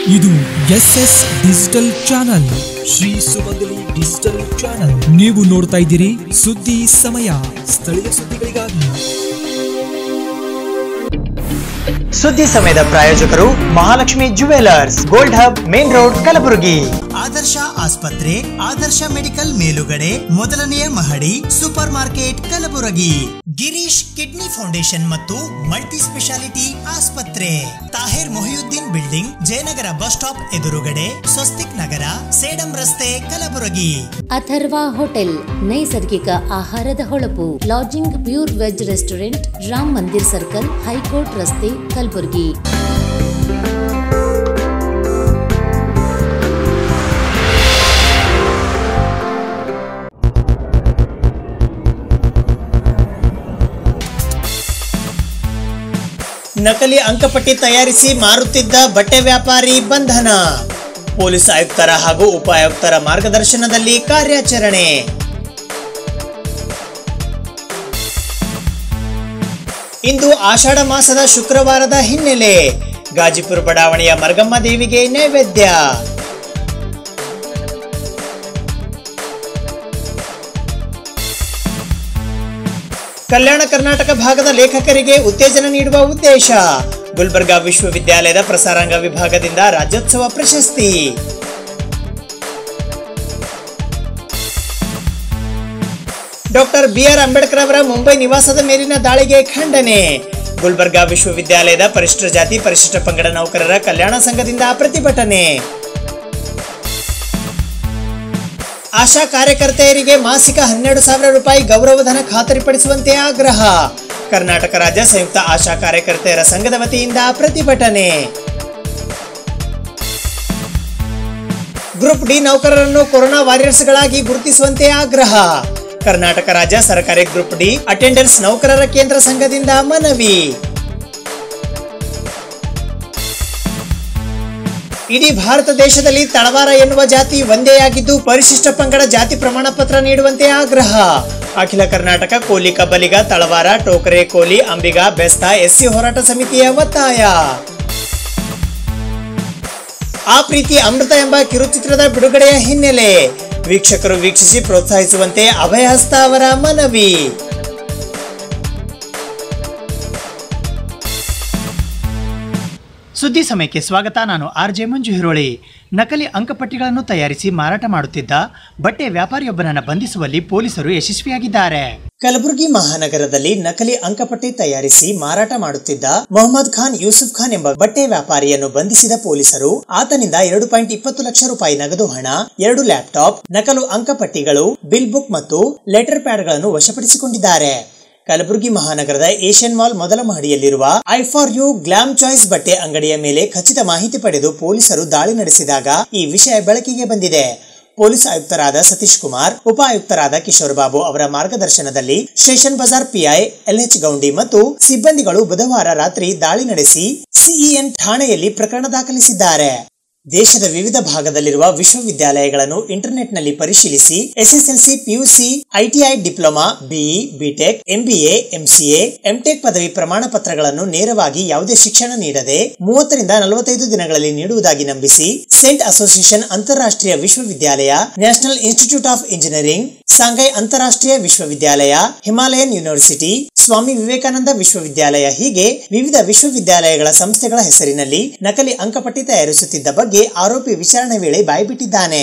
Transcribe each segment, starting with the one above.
ಇದು S S digital channel Shri Sumangali digital channel ನೀವು ನೋಡ್ತಾ ಇದ್ದೀರಿ ಸುದ್ದಿ ಸಮಯ ಸ್ಥಳೀಯ ಸುದ್ದಿಗಳಿಗಾಗಿ ಸುದ್ದಿ ಸಮಯದ ಪ್ರಾಯೋಜಕರು Mahalakshmi jewellers gold hub main road Kalaburagi Adarsha ಆಸ್ಪತ್ರೆ ಆದರ್ಶ ಮೆಡಿಕಲ್ ಮೇಲುಗಡೆ ಮೊದಲನೆಯ ಮಹಡಿ super market Kalaburagi Girish kidney foundation ಮತ್ತು ಮಲ್ಟಿ ಸ್ಪೆಷಾಲಿಟಿ ಆಸ್ಪತ್ರೆ Tahir Mohiuddin building Jayanagar bus stop ಎದುರುಗಡೆ ಸ್ವಸ್ತಿಕ್ ನಗರ ಸೇಡಂ ರಸ್ತೆ ಕಲಬುರಗಿ ಅಥರ್ವ ಹೋಟೆಲ್ ನೈಸರ್ಗಿಕ ಆಹಾರದ ಹೊಳಪು lodging pure veg restaurant Ram Mandir circle high court ರಸ್ತೆ ಕಲಬುರಗಿ ನಕಲಿ ಅಂಕಪಟ್ಟಿ ತಯಾರಿಸಿ ಮಾರುತ್ತಿದ್ದ ಬಟ್ಟೆ ವ್ಯಾಪಾರಿ ಬಂಧನ ಪೊಲೀಸ್ ಆಯುಕ್ತರ ಹಾಗೂ ಉಪ ಆಯುಕ್ತರ ಮಾರ್ಗದರ್ಶನದಲ್ಲಿ ಕಾರ್ಯಾಚರಣೆ ಇಂದು ಆಷಾಢ ಮಾಸದ ಶುಕ್ರವಾರದ ಹಿನ್ನೆಲೆ ಗಾಜಿಪುರ ಬಡಾವಣೆಯ ಮರ್ಗಮ್ಮ ದೇವಿಗೆ ನೈವೇದ್ಯ ಕಲ್ಯಾಣ ಕರ್ನಾಟಕ ಭಾಗದ ಲೇಖಕರಿಗೆ ಉತ್ತೇಜನ ನೀಡುವ ಉದ್ದೇಶ ಗುಲ್ಬರ್ಗಾ ವಿಶ್ವವಿದ್ಯಾಲಯದ ಪ್ರಸಾರಾಂಗ ವಿಭಾಗದಿಂದ ರಾಜ್ಯೋತ್ಸವ ಪ್ರಶಸ್ತಿ ಡಾಕ್ಟರ್ ಬಿಆರ್ ಅಂಬೇಡ್ಕರ್ ಅವರ ಮುಂಬೈ ನಿವಾಸದ ಮೇಲಿನ ದಾಳಿಗೆ ಖಂಡನೆ ಗುಲ್ಬರ್ಗಾ ವಿಶ್ವವಿದ್ಯಾಲಯದ ಪರಿಶಿಷ್ಟ ಜಾತಿ ಪರಿಶಿಷ್ಟ ಪಂಗಡ ನೌಕರರ ಕಲ್ಯಾಣ ಸಂಘದಿಂದ ಪ್ರತಿಭಟನೆ ಆಶಾ ಕಾರ್ಯಕರ್ತೆಯರಿಗೆ ಮಾಸಿಕ ಹನ್ನೆರಡು ಸಾವಿರ ರೂಪಾಯಿ ಗೌರವಧನ ಖಾತರಿಪಡಿಸುವಂತೆ ಆಗ್ರಹ ಕರ್ನಾಟಕ ರಾಜ್ಯ ಸಂಯುಕ್ತ ಆಶಾ ಕಾರ್ಯಕರ್ತೆಯರ ಸಂಘದ ವತಿಯಿಂದ ಪ್ರತಿಭಟನೆ ಗ್ರೂಪ್ ಡಿ ನೌಕರರನ್ನು ಕೊರೋನಾ ವಾರಿಯರ್ಸ್ಗಳಾಗಿ ಗುರುತಿಸುವಂತೆ ಆಗ್ರಹ ಕರ್ನಾಟಕ ರಾಜ್ಯ ಸರ್ಕಾರಿ ಗ್ರೂಪ್ ಡಿ ಅಟೆಂಡೆನ್ಸ್ ನೌಕರರ ಕೇಂದ್ರ ಸಂಘದಿಂದ ಮನವಿ ಇಡೀ ಭಾರತ ದೇಶದಲ್ಲಿ ತಳವಾರ ಎನ್ನುವ ಜಾತಿ ಒಂದೇಯಾಗಿದ್ದು ಪರಿಶಿಷ್ಟ ಪಂಗಡ ಜಾತಿ ಪ್ರಮಾಣ ಪತ್ರ ನೀಡುವಂತೆ ಆಗ್ರಹ ಅಖಿಲ ಕರ್ನಾಟಕ ಕೋಲಿ ಕಬ್ಬಲಿಗ ತಳವಾರ ಟೋಕರೆ ಕೋಲಿ ಅಂಬಿಗ ಬೆಸ್ತ ಎಸ್ಸಿ ಹೋರಾಟ ಸಮಿತಿಯ ಒತ್ತಾಯ ಆ ಪ್ರೀತಿ ಅಮೃತ ಎಂಬ ಕಿರುಚಿತ್ರದ ಬಿಡುಗಡೆಯ ಹಿನ್ನೆಲೆ ವೀಕ್ಷಕರು ವೀಕ್ಷಿಸಿ ಪ್ರೋತ್ಸಾಹಿಸುವಂತೆ ಅಭಯಹಸ್ತ ಅವರ ಮನವಿ ಸುದ್ದಿ ಸಮಯಕ್ಕೆ ಸ್ವಾಗತ ನಾನು ಆರ್ ಜೆ ಮಂಜು ಹಿರೋಳಿ ನಕಲಿ ಅಂಕಪಟ್ಟಿಗಳನ್ನು ತಯಾರಿಸಿ ಮಾರಾಟ ಮಾಡುತ್ತಿದ್ದ ಬಟ್ಟೆ ವ್ಯಾಪಾರಿಯೊಬ್ಬನನ್ನು ಬಂಧಿಸುವಲ್ಲಿ ಪೊಲೀಸರು ಯಶಸ್ವಿಯಾಗಿದ್ದಾರೆ ಕಲಬುರಗಿ ಮಹಾನಗರದಲ್ಲಿ ನಕಲಿ ಅಂಕಪಟ್ಟಿ ತಯಾರಿಸಿ ಮಾರಾಟ ಮಾಡುತ್ತಿದ್ದ ಮೊಹಮ್ಮದ್ ಖಾನ್ ಯೂಸುಫ್ ಖಾನ್ ಎಂಬ ಬಟ್ಟೆ ವ್ಯಾಪಾರಿಯನ್ನು ಬಂಧಿಸಿದ ಪೊಲೀಸರು ಆತನಿಂದ ಎರಡು ಪಾಯಿಂಟ್ ಇಪ್ಪತ್ತು ಲಕ್ಷ ರೂಪಾಯಿ ನಗದು ಹಣ ಎರಡು ಲ್ಯಾಪ್ಟಾಪ್ ನಕಲು ಅಂಕಪಟ್ಟಿಗಳು ಬಿಲ್ ಬುಕ್ ಮತ್ತು ಲೆಟರ್ ಪ್ಯಾಡ್ಗಳನ್ನು ವಶಪಡಿಸಿಕೊಂಡಿದ್ದಾರೆ ಕಲಬುರಗಿ ಮಹಾನಗರದ ಏಷ್ಯನ್ ಮಾಲ್ ಮೊದಲ ಮಹಡಿಯಲ್ಲಿರುವ I for you glam choice ಬಟ್ಟೆ ಅಂಗಡಿಯ ಮೇಲೆ ಖಚಿತ ಮಾಹಿತಿ ಪಡೆದು ಪೊಲೀಸರು ದಾಳಿ ನಡೆಸಿದಾಗ ಈ ವಿಷಯ ಬೆಳಕಿಗೆ ಬಂದಿದೆ ಪೊಲೀಸ್ ಆಯುಕ್ತರಾದ ಸತೀಶ್ ಕುಮಾರ್ ಉಪ ಆಯುಕ್ತರಾದ ಕಿಶೋರ್ ಬಾಬು ಅವರ ಮಾರ್ಗದರ್ಶನದಲ್ಲಿ station Bazar PI LH Gaundi ಮತ್ತು ಸಿಬ್ಬಂದಿಗಳು ಬುಧವಾರ ರಾತ್ರಿ ದಾಳಿ ನಡೆಸಿ ಸಿಇಎನ್ ಠಾಣೆಯಲ್ಲಿ ಪ್ರಕರಣ ದಾಖಲಿಸಿದ್ದಾರೆ ದೇಶದ ವಿವಿಧ ಭಾಗದಲ್ಲಿರುವ ವಿಶ್ವವಿದ್ಯಾಲಯಗಳನ್ನು ಇಂಟರ್ನೆಟ್ನಲ್ಲಿ ಪರಿಶೀಲಿಸಿ SSLC PUC ITI diploma BE BTech MBA MCA MTech ಪದವಿ ಪ್ರಮಾಣ ಪತ್ರಗಳನ್ನು ನೇರವಾಗಿ ಯಾವುದೇ ಶಿಕ್ಷಣ ನೀಡದೆ ಮೂವತ್ತರಿಂದ ನಲವತ್ತೈದು ದಿನಗಳಲ್ಲಿ ನೀಡುವುದಾಗಿ ನಂಬಿಸಿ ಸೆಂಟ್ ಅಸೋಸಿಯೇಷನ್ ಅಂತಾರಾಷ್ಟ್ರೀಯ ವಿಶ್ವವಿದ್ಯಾಲಯ national institute of engineering Shanghai ಅಂತಾರಾಷ್ಟ್ರೀಯ ವಿಶ್ವವಿದ್ಯಾಲಯ ಹಿಮಾಲಯನ್ ಯೂನಿವರ್ಸಿಟಿ ಸ್ವಾಮಿ ವಿವೇಕಾನಂದ ವಿಶ್ವವಿದ್ಯಾಲಯ ಹೀಗೆ ವಿವಿಧ ವಿಶ್ವವಿದ್ಯಾಲಯಗಳ ಸಂಸ್ಥೆಗಳ ಹೆಸರಿನಲ್ಲಿ ನಕಲಿ ಅಂಕಪಟ್ಟಿ ತಯಾರಿಸುತ್ತಿದ್ದ ಬಗ್ಗೆ ಆರೋಪಿ ವಿಚಾರಣೆ ವೇಳೆ ಬಾಯ್ಬಿಟ್ಟಿದ್ದಾನೆ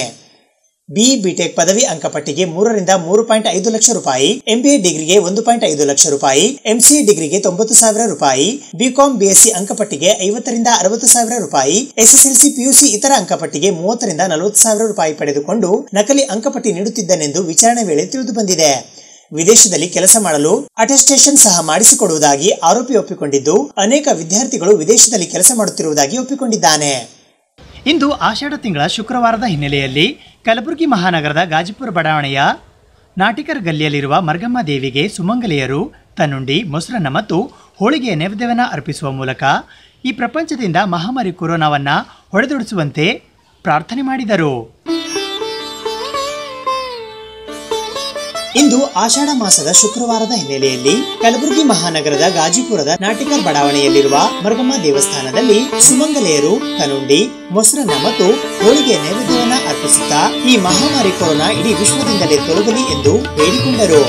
ಬಿ ಬಿಟೆಕ್ ಪದವಿ ಅಂಕಪಟ್ಟಿಗೆ ಮೂರರಿಂದ ಮೂರು ಪಾಯಿಂಟ್ ಐದು ಲಕ್ಷ ರೂಪಾಯಿ ಎಂಬಿಎ ಡಿಗ್ರಿಗೆ ಒಂದು ಪಾಯಿಂಟ್ ಐದು ಲಕ್ಷ ರೂಪಾಯಿ ಎಂಸಿಎ ಡಿಗ್ರಿಗೆ ತೊಂಬತ್ತು ಸಾವಿರ ರೂಪಾಯಿ ಬಿಕಾಂ ಬಿಎಸ್ಸಿ ಅಂಕಪಟ್ಟಿಗೆ ಐವತ್ತರಿಂದ ಅರವತ್ತು ಸಾವಿರ ರೂಪಾಯಿ ಎಸ್ಎಸ್ಎಲ್ಸಿ ಪಿಯುಸಿ ಇತರ ಅಂಕಪಟ್ಟಿಗೆ ಮೂವತ್ತರಿಂದ ನಲವತ್ತು ಸಾವಿರ ರೂಪಾಯಿ ಪಡೆದುಕೊಂಡು ನಕಲಿ ಅಂಕಪಟ್ಟಿ ನೀಡುತ್ತಿದ್ದನೆಂದು ವಿಚಾರಣೆ ವೇಳೆ ತಿಳಿದು ಬಂದಿದೆ ವಿದೇಶದಲ್ಲಿ ಕೆಲಸ ಮಾಡಲು ಅಟೆಸ್ಟೇಷನ್ ಸಹ ಮಾಡಿಸಿಕೊಡುವುದಾಗಿ ಆರೋಪಿ ಒಪ್ಪಿಕೊಂಡಿದ್ದು ಅನೇಕ ವಿದ್ಯಾರ್ಥಿಗಳು ವಿದೇಶದಲ್ಲಿ ಕೆಲಸ ಮಾಡುತ್ತಿರುವುದಾಗಿ ಒಪ್ಪಿಕೊಂಡಿದ್ದಾನೆ ಇಂದು ಆಷಾಢ ತಿಂಗಳ ಶುಕ್ರವಾರದ ಹಿನ್ನೆಲೆಯಲ್ಲಿ ಕಲಬುರಗಿ ಮಹಾನಗರದ ಗಾಜಿಪುರ ಬಡಾವಣೆಯ ನಾಟಿಕರ್ ಗಲ್ಲಿಯಲ್ಲಿರುವ ಮರ್ಗಮ್ಮ ದೇವಿಗೆ ಸುಮಂಗಲಿಯರು ತನ್ನುಂಡಿ ಮೊಸರನ್ನ ಮತ್ತು ಹೋಳಿಗೆಯ ನೈವೇದ್ಯವನ್ನು ಅರ್ಪಿಸುವ ಮೂಲಕ ಈ ಪ್ರಪಂಚದಿಂದ ಮಹಾಮಾರಿ ಕೊರೋನಾವನ್ನು ಹೊಡೆದೊಡಿಸುವಂತೆ ಪ್ರಾರ್ಥನೆ ಮಾಡಿದರು ಇಂದು ಆಷಾಢ ಮಾಸದ ಶುಕ್ರವಾರದ ಹಿನ್ನೆಲೆಯಲ್ಲಿ ಕಲಬುರಗಿ ಮಹಾನಗರದ ಗಾಜಿಪುರದ ನಾಟಿಕರ್ ಬಡಾವಣೆಯಲ್ಲಿರುವ ಮರ್ಗಮ್ಮ ದೇವಸ್ಥಾನದಲ್ಲಿ ಸುಮಂಗಲೆಯರು ಕನುಂಡಿ ಮೊಸರನ್ನ ಮತ್ತು ಹೋಳಿಗೆ ನೈವೇದ್ಯವನ್ನ ಅರ್ಪಿಸುತ್ತಾ ಈ ಮಹಾಮಾರಿ ಕೊರೋನಾ ಇಡೀ ವಿಶ್ವದಿಂದಲೇ ತೊಲಗಲಿ ಎಂದು ಬೇಡಿಕೊಂಡರು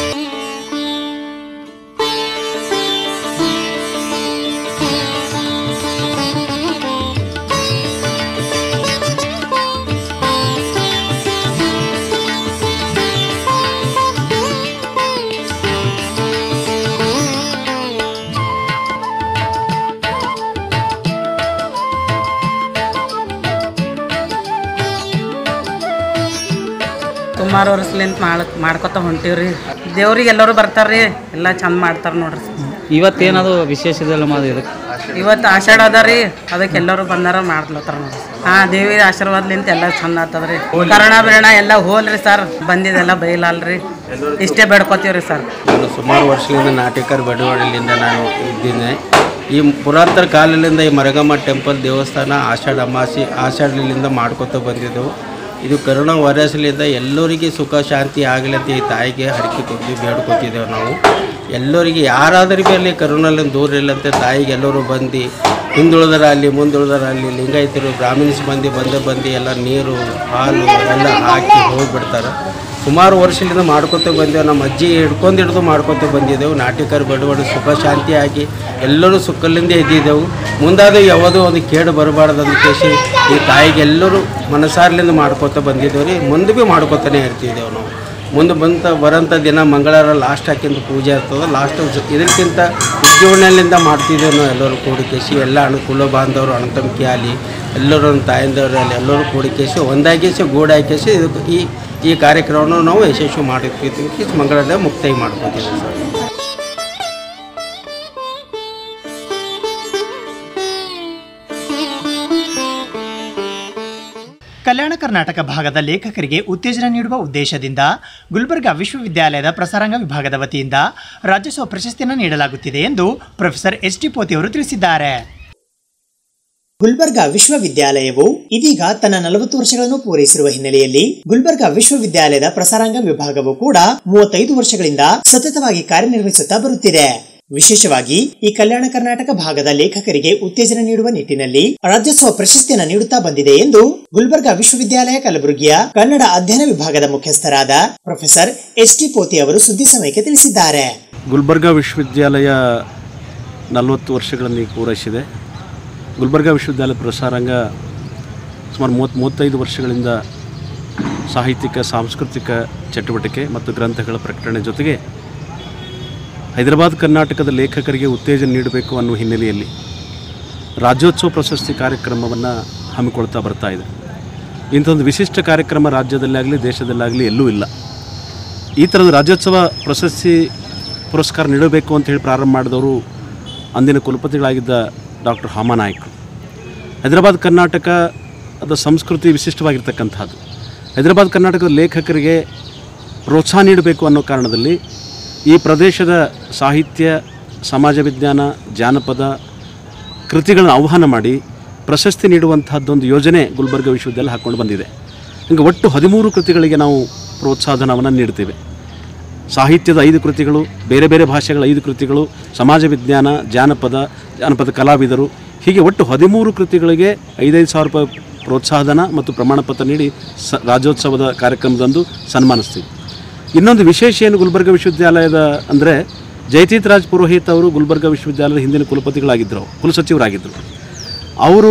ಸುಮಾರು ವರ್ಷಲಿಂತ ಮಾಡಕ್ ಮಾಡ್ಕೊತ ಹೊಂಟೀವ್ರಿ ದೇವ್ರಿಗೆ ಎಲ್ಲರೂ ಬರ್ತಾರ್ರಿ ಎಲ್ಲ ಚಂದ ಮಾಡ್ತಾರ ನೋಡ್ರಿ ಇವತ್ತೇನದು ವಿಶೇಷ ಇದೆಲ್ಲ ಮಾದು ಇದಕ್ಕೆ ಇವತ್ತು ಆಷಾಢ ಅದ ರೀ ಅದಕ್ಕೆ ಎಲ್ಲರೂ ಬಂದಾರ ಮಾಡ್ಲತ್ತಾರ ನೋಡ್ರಿ ಹಾ ದೇವಿ ಆಶೀರ್ವಾದ್ಲಿಂತ ಎಲ್ಲ ಚಂದ ಆಗ್ತದ್ರಿ ಕರೋನಾ ಬಿರೋಣ ಎಲ್ಲ ಹೋಲ್ರಿ ಸರ್ ಬಂದಿದ್ದೆಲ್ಲ ಬೈಲಲ್ರಿ ಇಷ್ಟೇ ಬೇಡ್ಕೊತೀವ್ರಿ ಸರ್ ನಾನು ಸುಮಾರು ವರ್ಷಗಳಿಂದ ನಾಟಕರ ಬಡವಾಡಲಿಂದ ನಾನು ಇದ್ದೀನಿ ಈ ಪುರಾತನ ಕಾಲದಿಂದ ಈ ಮರಗಮ್ಮ ಟೆಂಪಲ್ ದೇವಸ್ಥಾನ ಆಷಾಢ ಅಮಾಸಿ ಆಷಾಢಲಿಂದ ಮಾಡ್ಕೊತ ಬಂದಿದ್ದೆವು ಇದು ಕರೋನಾ ವೈರಸ್ಲಿಂದ ಎಲ್ಲರಿಗೆ ಸುಖ ಶಾಂತಿ ಆಗಲಿ ಅಂತ ಈ ತಾಯಿಗೆ ಹರಕೆ ಕೊಟ್ಟು ಬೇಡ್ಕೊತಿದ್ದೇವೆ ನಾವು ಎಲ್ಲರಿಗೆ ಯಾರಾದರೂ ಬರಲಿ ಕರೋನಾಲಿಂದ ದೂರ ಇಲ್ಲಂತೆ ತಾಯಿಗೆ ಎಲ್ಲರೂ ಬಂದು ಹಿಂದುಳಿದರ ಅಲ್ಲಿ ಮುಂದುಳಿದರ ಅಲ್ಲಿ ಲಿಂಗಾಯತರು ಬ್ರಾಹ್ಮಿನ್ಸ್ ಮಂದಿ ಬಂದ ಬಂದು ಎಲ್ಲ ನೀರು ಹಾಲು ಎಲ್ಲ ಹಾಕಿ ಹೋಗಿಬಿಡ್ತಾರೆ ಸುಮಾರು ವರ್ಷದಿಂದ ಮಾಡ್ಕೊತ ಬಂದೆವು ನಮ್ಮ ಅಜ್ಜಿ ಹಿಡ್ಕೊಂಡು ಹಿಡಿದು ಮಾಡ್ಕೊತ ಬಂದಿದ್ದೆವು ನಾಟಿಕರು ಬಡವಡು ಸುಖ ಶಾಂತಿಯಾಗಿ ಎಲ್ಲರೂ ಸುಖಲಿಂದ ಇದ್ದಿದ್ದೆವು ಮುಂದಾದ ಯಾವುದೋ ಒಂದು ಕೇಡು ಬರಬಾರ್ದು ಅಂತ ಕೇಸಿ ಈ ತಾಯಿಗೆ ಎಲ್ಲರೂ ಮನಸಾರ್ಲಿಂದ ಮಾಡ್ಕೊತ ಬಂದಿದ್ದೇವೆ ರೀ ಮುಂದೆ ಭೀ ಮಾಡ್ಕೊತಾನೆ ಇರ್ತಿದ್ದೆವು ನಾವು ಮುಂದೆ ಬಂತ ಬರೋಂಥ ದಿನ ಮಂಗಳವಾರ ಲಾಸ್ಟ್ ಹಾಕಿಂದ ಪೂಜೆ ಇರ್ತದೆ ಲಾಸ್ಟ್ ಇದಕ್ಕಿಂತ ವಿಜೃಂಭಣೆಯಿಂದ ಮಾಡ್ತಿದ್ದೇವೆ ನಾವು ಎಲ್ಲರೂ ಕೂಡಿಕೇಸಿ ಎಲ್ಲ ಅನುಕೂಲ ಬಾಂಧವರು ಅಣ್ಣತಂಕಿ ಆಗಲಿ ಎಲ್ಲರೂ ನಮ್ಮ ತಾಯಿಂದವರು ಅಲ್ಲಿ ಎಲ್ಲರೂ ಕೂಡಿಕೇಸಿ ಒಂದಾಗಿಸಿ ಗೂಡಾಕೇಸಿ ಇದಕ್ಕೆ ಈ ಈ ಕಾರ್ಯಕ್ರಮವನ್ನು ನಾವು ಯಶಸ್ವಿ ಮಾಡಿರ್ತೀವಿ ಮಂಗಳವಾರ ಮುಕ್ತಾಯ ಮಾಡ್ಕೊತೀವಿ ಸರ್ ಕಲ್ಯಾಣ ಕರ್ನಾಟಕ ಭಾಗದ ಲೇಖಕರಿಗೆ ಉತ್ತೇಜನ ನೀಡುವ ಉದ್ದೇಶದಿಂದ ಗುಲ್ಬರ್ಗಾ ವಿಶ್ವವಿದ್ಯಾಲಯದ ಪ್ರಸಾರಾಂಗ ವಿಭಾಗದ ವತಿಯಿಂದ ರಾಜ್ಯೋತ್ಸವ ಪ್ರಶಸ್ತಿಯನ್ನು ನೀಡಲಾಗುತ್ತಿದೆ ಎಂದು ಪ್ರೊಫೆಸರ್ ಎಚ್ ಟಿ ಪೋತಿ ಅವರು ತಿಳಿಸಿದ್ದಾರೆ ಗುಲ್ಬರ್ಗಾ ವಿಶ್ವವಿದ್ಯಾಲಯವು ಇದೀಗ ತನ್ನ ನಲವತ್ತು ವರ್ಷಗಳನ್ನು ಪೂರೈಸಿರುವ ಹಿನ್ನೆಲೆಯಲ್ಲಿ ಗುಲ್ಬರ್ಗಾ ವಿಶ್ವವಿದ್ಯಾಲಯದ ಪ್ರಸಾರಾಂಗ ವಿಭಾಗವು ಕೂಡ ಮೂವತ್ತೈದು ವರ್ಷಗಳಿಂದ ಸತತವಾಗಿ ಕಾರ್ಯನಿರ್ವಹಿಸುತ್ತಾ ಬರುತ್ತಿದೆ ವಿಶೇಷವಾಗಿ ಈ ಕಲ್ಯಾಣ ಕರ್ನಾಟಕ ಭಾಗದ ಲೇಖಕರಿಗೆ ಉತ್ತೇಜನ ನೀಡುವ ನಿಟ್ಟಿನಲ್ಲಿ ರಾಜ್ಯೋತ್ಸವ ಪ್ರಶಸ್ತಿಯನ್ನು ನೀಡುತ್ತಾ ಬಂದಿದೆ ಎಂದು ಗುಲ್ಬರ್ಗಾ ವಿಶ್ವವಿದ್ಯಾಲಯ ಕಲಬುರಗಿಯ ಕನ್ನಡ ಅಧ್ಯಯನ ವಿಭಾಗದ ಮುಖ್ಯಸ್ಥರಾದ ಪ್ರೊಫೆಸರ್ ಎಚ್ ಟಿ ಪೋತಿ ಅವರು ಸುದ್ದಿ ಸಮಯಕ್ಕೆ ತಿಳಿಸಿದ್ದಾರೆ ಗುಲ್ಬರ್ಗಾ ವಿಶ್ವವಿದ್ಯಾಲಯ ನಲವತ್ತು ವರ್ಷಗಳನ್ನು ಈಗ ಪೂರೈಸಿದೆ ಗುಲ್ಬರ್ಗಾ ವಿಶ್ವವಿದ್ಯಾಲಯ ಪ್ರಸಾರಾಂಗ ಸುಮಾರು ಮೂವತ್ತು ಮೂವತ್ತೈದು ವರ್ಷಗಳಿಂದ ಸಾಹಿತ್ಯಿಕ ಸಾಂಸ್ಕೃತಿಕ ಚಟುವಟಿಕೆ ಮತ್ತು ಗ್ರಂಥಗಳ ಪ್ರಕಟಣೆ ಜೊತೆಗೆ ಹೈದರಾಬಾದ್ ಕರ್ನಾಟಕದ ಲೇಖಕರಿಗೆ ಉತ್ತೇಜನ ನೀಡಬೇಕು ಅನ್ನುವ ಹಿನ್ನೆಲೆಯಲ್ಲಿ ರಾಜ್ಯೋತ್ಸವ ಪ್ರಶಸ್ತಿ ಕಾರ್ಯಕ್ರಮವನ್ನು ಹಮ್ಮಿಕೊಳ್ತಾ ಬರ್ತಾ ಇದೆ ಇಂಥೊಂದು ವಿಶಿಷ್ಟ ಕಾರ್ಯಕ್ರಮ ರಾಜ್ಯದಲ್ಲಾಗಲಿ ದೇಶದಲ್ಲಾಗಲಿ ಎಲ್ಲೂ ಇಲ್ಲ ಈ ಥರದ ರಾಜ್ಯೋತ್ಸವ ಪ್ರಶಸ್ತಿ ಪುರಸ್ಕಾರ ನೀಡಬೇಕು ಅಂತ ಹೇಳಿ ಪ್ರಾರಂಭ ಮಾಡಿದವರು ಅಂದಿನ ಕುಲಪತಿಗಳಾಗಿದ್ದ ಡಾಕ್ಟರ್ ಹಾಮಾನಾಯ್ಕರು ಹೈದರಾಬಾದ್ ಕರ್ನಾಟಕ ಅದು ಸಂಸ್ಕೃತಿ ವಿಶಿಷ್ಟವಾಗಿರ್ತಕ್ಕಂಥದ್ದು ಹೈದರಾಬಾದ್ ಕರ್ನಾಟಕದ ಲೇಖಕರಿಗೆ ಪ್ರೋತ್ಸಾಹ ನೀಡಬೇಕು ಅನ್ನೋ ಕಾರಣದಲ್ಲಿ ಈ ಪ್ರದೇಶದ ಸಾಹಿತ್ಯ ಸಮಾಜ ವಿಜ್ಞಾನ ಜಾನಪದ ಕೃತಿಗಳನ್ನು ಆಹ್ವಾನ ಮಾಡಿ ಪ್ರಶಸ್ತಿ ನೀಡುವಂತಹದ್ದೊಂದು ಯೋಜನೆ ಗುಲ್ಬರ್ಗ ವಿಶ್ವವಿದ್ಯಾಲಯ ಹಾಕ್ಕೊಂಡು ಬಂದಿದೆ ಹೀಗೆ ಒಟ್ಟು ಹದಿಮೂರು ಕೃತಿಗಳಿಗೆ ನಾವು ಪ್ರೋತ್ಸಾಹಧನವನ್ನು ನೀಡ್ತೇವೆ ಸಾಹಿತ್ಯದ ಐದು ಕೃತಿಗಳು ಬೇರೆ ಬೇರೆ ಭಾಷೆಗಳ ಐದು ಕೃತಿಗಳು ಸಮಾಜ ವಿಜ್ಞಾನ ಜಾನಪದ ಜಾನಪದ ಕಲಾವಿದರು ಹೀಗೆ ಒಟ್ಟು ಹದಿಮೂರು ಕೃತಿಗಳಿಗೆ ಐದೈದು ಸಾವಿರ ರೂಪಾಯಿ ಪ್ರೋತ್ಸಾಹಧನ ಮತ್ತು ಪ್ರಮಾಣ ಪತ್ರ ನೀಡಿ ಸ ರಾಜ್ಯೋತ್ಸವದ ಕಾರ್ಯಕ್ರಮದಂದು ಸನ್ಮಾನಿಸ್ತೀವಿ ಇನ್ನೊಂದು ವಿಶೇಷ ಏನು ಗುಲ್ಬರ್ಗ ವಿಶ್ವವಿದ್ಯಾಲಯದ ಅಂದರೆ ಜಯತೀತ್ ರಾಜ್ ಪುರೋಹಿತ್ ಅವರು ಗುಲ್ಬರ್ಗ ವಿಶ್ವವಿದ್ಯಾಲಯದ ಹಿಂದಿನ ಕುಲಪತಿಗಳಾಗಿದ್ದರು ಕುಲಸಚಿವರಾಗಿದ್ದರು ಅವರು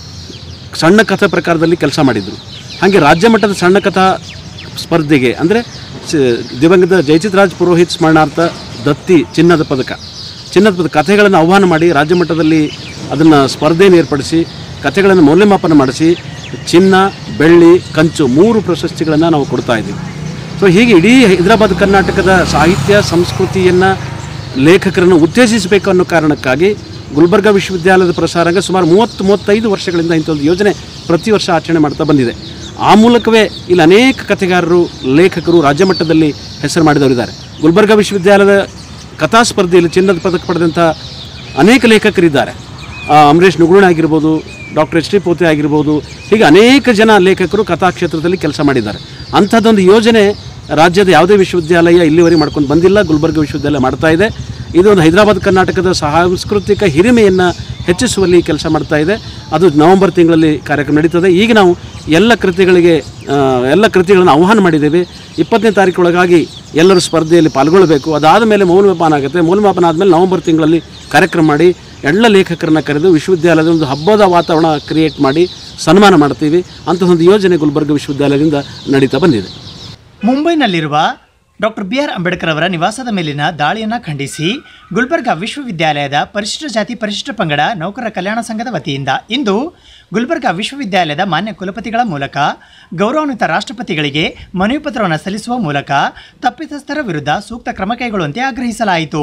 ಸಣ್ಣ ಕಥಾ ಪ್ರಕಾರದಲ್ಲಿ ಕೆಲಸ ಮಾಡಿದರು ಹಾಗೆ ರಾಜ್ಯ ಮಟ್ಟದ ಸಣ್ಣ ಕಥಾ ಸ್ಪರ್ಧೆಗೆ ಅಂದರೆ ದಿವಂಗತ ಜಯಚಿತ್ ರಾಜ್ ಪುರೋಹಿತ್ ಸ್ಮರಣಾರ್ಥ ದತ್ತಿ ಚಿನ್ನದ ಪದಕ ಚಿನ್ನದ ಪದಕ ಕಥೆಗಳನ್ನು ಆಹ್ವಾನ ಮಾಡಿ ರಾಜ್ಯ ಮಟ್ಟದಲ್ಲಿ ಅದನ್ನು ಸ್ಪರ್ಧೆಯನ್ನು ಏರ್ಪಡಿಸಿ ಕಥೆಗಳನ್ನು ಮೌಲ್ಯಮಾಪನ ಮಾಡಿಸಿ ಚಿನ್ನ ಬೆಳ್ಳಿ ಕಂಚು ಮೂರು ಪ್ರಶಸ್ತಿಗಳನ್ನು ನಾವು ಕೊಡ್ತಾ ಇದ್ದೀವಿ ಸೊ ಹೀಗೆ ಇಡೀ ಹೈದರಾಬಾದ್ ಕರ್ನಾಟಕದ ಸಾಹಿತ್ಯ ಸಂಸ್ಕೃತಿಯನ್ನು ಲೇಖಕರನ್ನು ಉತ್ತೇಜಿಸಬೇಕು ಅನ್ನೋ ಕಾರಣಕ್ಕಾಗಿ ಗುಲ್ಬರ್ಗ ವಿಶ್ವವಿದ್ಯಾಲಯದ ಪ್ರಸಾರಾಂಗ ಸುಮಾರು ಮೂವತ್ತು ಮೂವತ್ತೈದು ವರ್ಷಗಳಿಂದ ಇಂಥದ್ದು ಯೋಜನೆ ಪ್ರತಿ ವರ್ಷ ಆಚರಣೆ ಮಾಡ್ತಾ ಬಂದಿದೆ ಆ ಮೂಲಕವೇ ಇಲ್ಲಿ ಅನೇಕ ಕಥೆಗಾರರು ಲೇಖಕರು ರಾಜ್ಯ ಮಟ್ಟದಲ್ಲಿ ಹೆಸರು ಮಾಡಿದವರಿದ್ದಾರೆ ಗುಲ್ಬರ್ಗ ವಿಶ್ವವಿದ್ಯಾಲಯದ ಕಥಾ ಸ್ಪರ್ಧೆಯಲ್ಲಿ ಚಿನ್ನದ ಪದಕ ಪಡೆದಂಥ ಅನೇಕ ಲೇಖಕರಿದ್ದಾರೆ ಆ, ಅಮರೇಶ್ ನುಗುಣ ಆಗಿರ್ಬೋದು ಡಾಕ್ಟರ್ ಎಚ್ ಟಿ ಪೋತೆ ಆಗಿರ್ಬೋದು ಹೀಗೆ ಅನೇಕ ಜನ ಲೇಖಕರು ಕಥಾ ಕ್ಷೇತ್ರದಲ್ಲಿ ಕೆಲಸ ಮಾಡಿದ್ದಾರೆ ಅಂಥದ್ದೊಂದು ಯೋಜನೆ ರಾಜ್ಯದ ಯಾವುದೇ ವಿಶ್ವವಿದ್ಯಾಲಯ ಇಲ್ಲಿವರೆಗೆ ಮಾಡ್ಕೊಂಡು ಬಂದಿಲ್ಲ ಗುಲ್ಬರ್ಗ ವಿಶ್ವವಿದ್ಯಾಲಯ ಮಾಡ್ತಾ ಇದೆ ಇದು ಒಂದು ಹೈದರಾಬಾದ್ ಕರ್ನಾಟಕದ ಸಾಂಸ್ಕೃತಿಕ ಹಿರಿಮೆಯನ್ನು ಹೆಚ್ಚಿಸುವಲ್ಲಿ ಕೆಲಸ ಮಾಡ್ತಾ ಇದೆ ಅದು ನವೆಂಬರ್ ತಿಂಗಳಲ್ಲಿ ಕಾರ್ಯಕ್ರಮ ನಡೀತದೆ ಈಗ ನಾವು ಎಲ್ಲ ಕೃತಿಗಳಿಗೆ ಆ, ಎಲ್ಲ ಕೃತಿಗಳನ್ನು ಆಹ್ವಾನ ಮಾಡಿದ್ದೇವೆ ಇಪ್ಪತ್ತನೇ ತಾರೀಕೊಳಗಾಗಿ ಎಲ್ಲರೂ ಸ್ಪರ್ಧೆಯಲ್ಲಿ ಪಾಲ್ಗೊಳ್ಳಬೇಕು ಅದಾದ ಮೇಲೆ ಮೌಲ್ಯಮಾಪನ ಆಗುತ್ತೆ ಮೌಲ್ಯಮಾಪನ ಆದಮೇಲೆ ನವೆಂಬರ್ ತಿಂಗಳಲ್ಲಿ ಕಾರ್ಯಕ್ರಮ ಮಾಡಿ ಎಲ್ಲ ಲೇಖಕರನ್ನ ಕರೆದು ವಿಶ್ವವಿದ್ಯಾಲಯದ ಒಂದು ಹಬ್ಬದ ವಾತಾವರಣ ಕ್ರಿಯೇಟ್ ಮಾಡಿ ಸನ್ಮಾನ ಮಾಡ್ತೀವಿ ಅಂತಹ ಒಂದು ಯೋಜನೆ ಗುಲ್ಬರ್ಗ ವಿಶ್ವವಿದ್ಯಾಲಯದಿಂದ ನಡೀತಾ ಬಂದಿದೆ ಮುಂಬೈನಲ್ಲಿರುವ ಡಾಕ್ಟರ್ ಬಿ ಆರ್ ಅಂಬೇಡ್ಕರ್ ಅವರ ನಿವಾಸದ ಮೇಲಿನ ದಾಳಿಯನ್ನು ಖಂಡಿಸಿ ಗುಲ್ಬರ್ಗಾ ವಿಶ್ವವಿದ್ಯಾಲಯದ ಪರಿಶಿಷ್ಟ ಜಾತಿ ಪರಿಶಿಷ್ಟ ಪಂಗಡ ನೌಕರರ ಕಲ್ಯಾಣ ಸಂಘದ ವತಿಯಿಂದ ಇಂದು ಗುಲ್ಬರ್ಗಾ ವಿಶ್ವವಿದ್ಯಾಲಯದ ಮಾನ್ಯ ಕುಲಪತಿಗಳ ಮೂಲಕ ಗೌರವಾನ್ವಿತ ರಾಷ್ಟ್ರಪತಿಗಳಿಗೆ ಮನವಿ ಪತ್ರವನ್ನು ಸಲ್ಲಿಸುವ ಮೂಲಕ ತಪ್ಪಿತಸ್ಥರ ವಿರುದ್ಧ ಸೂಕ್ತ ಕ್ರಮ ಕೈಗೊಳ್ಳುವಂತೆ ಆಗ್ರಹಿಸಲಾಯಿತು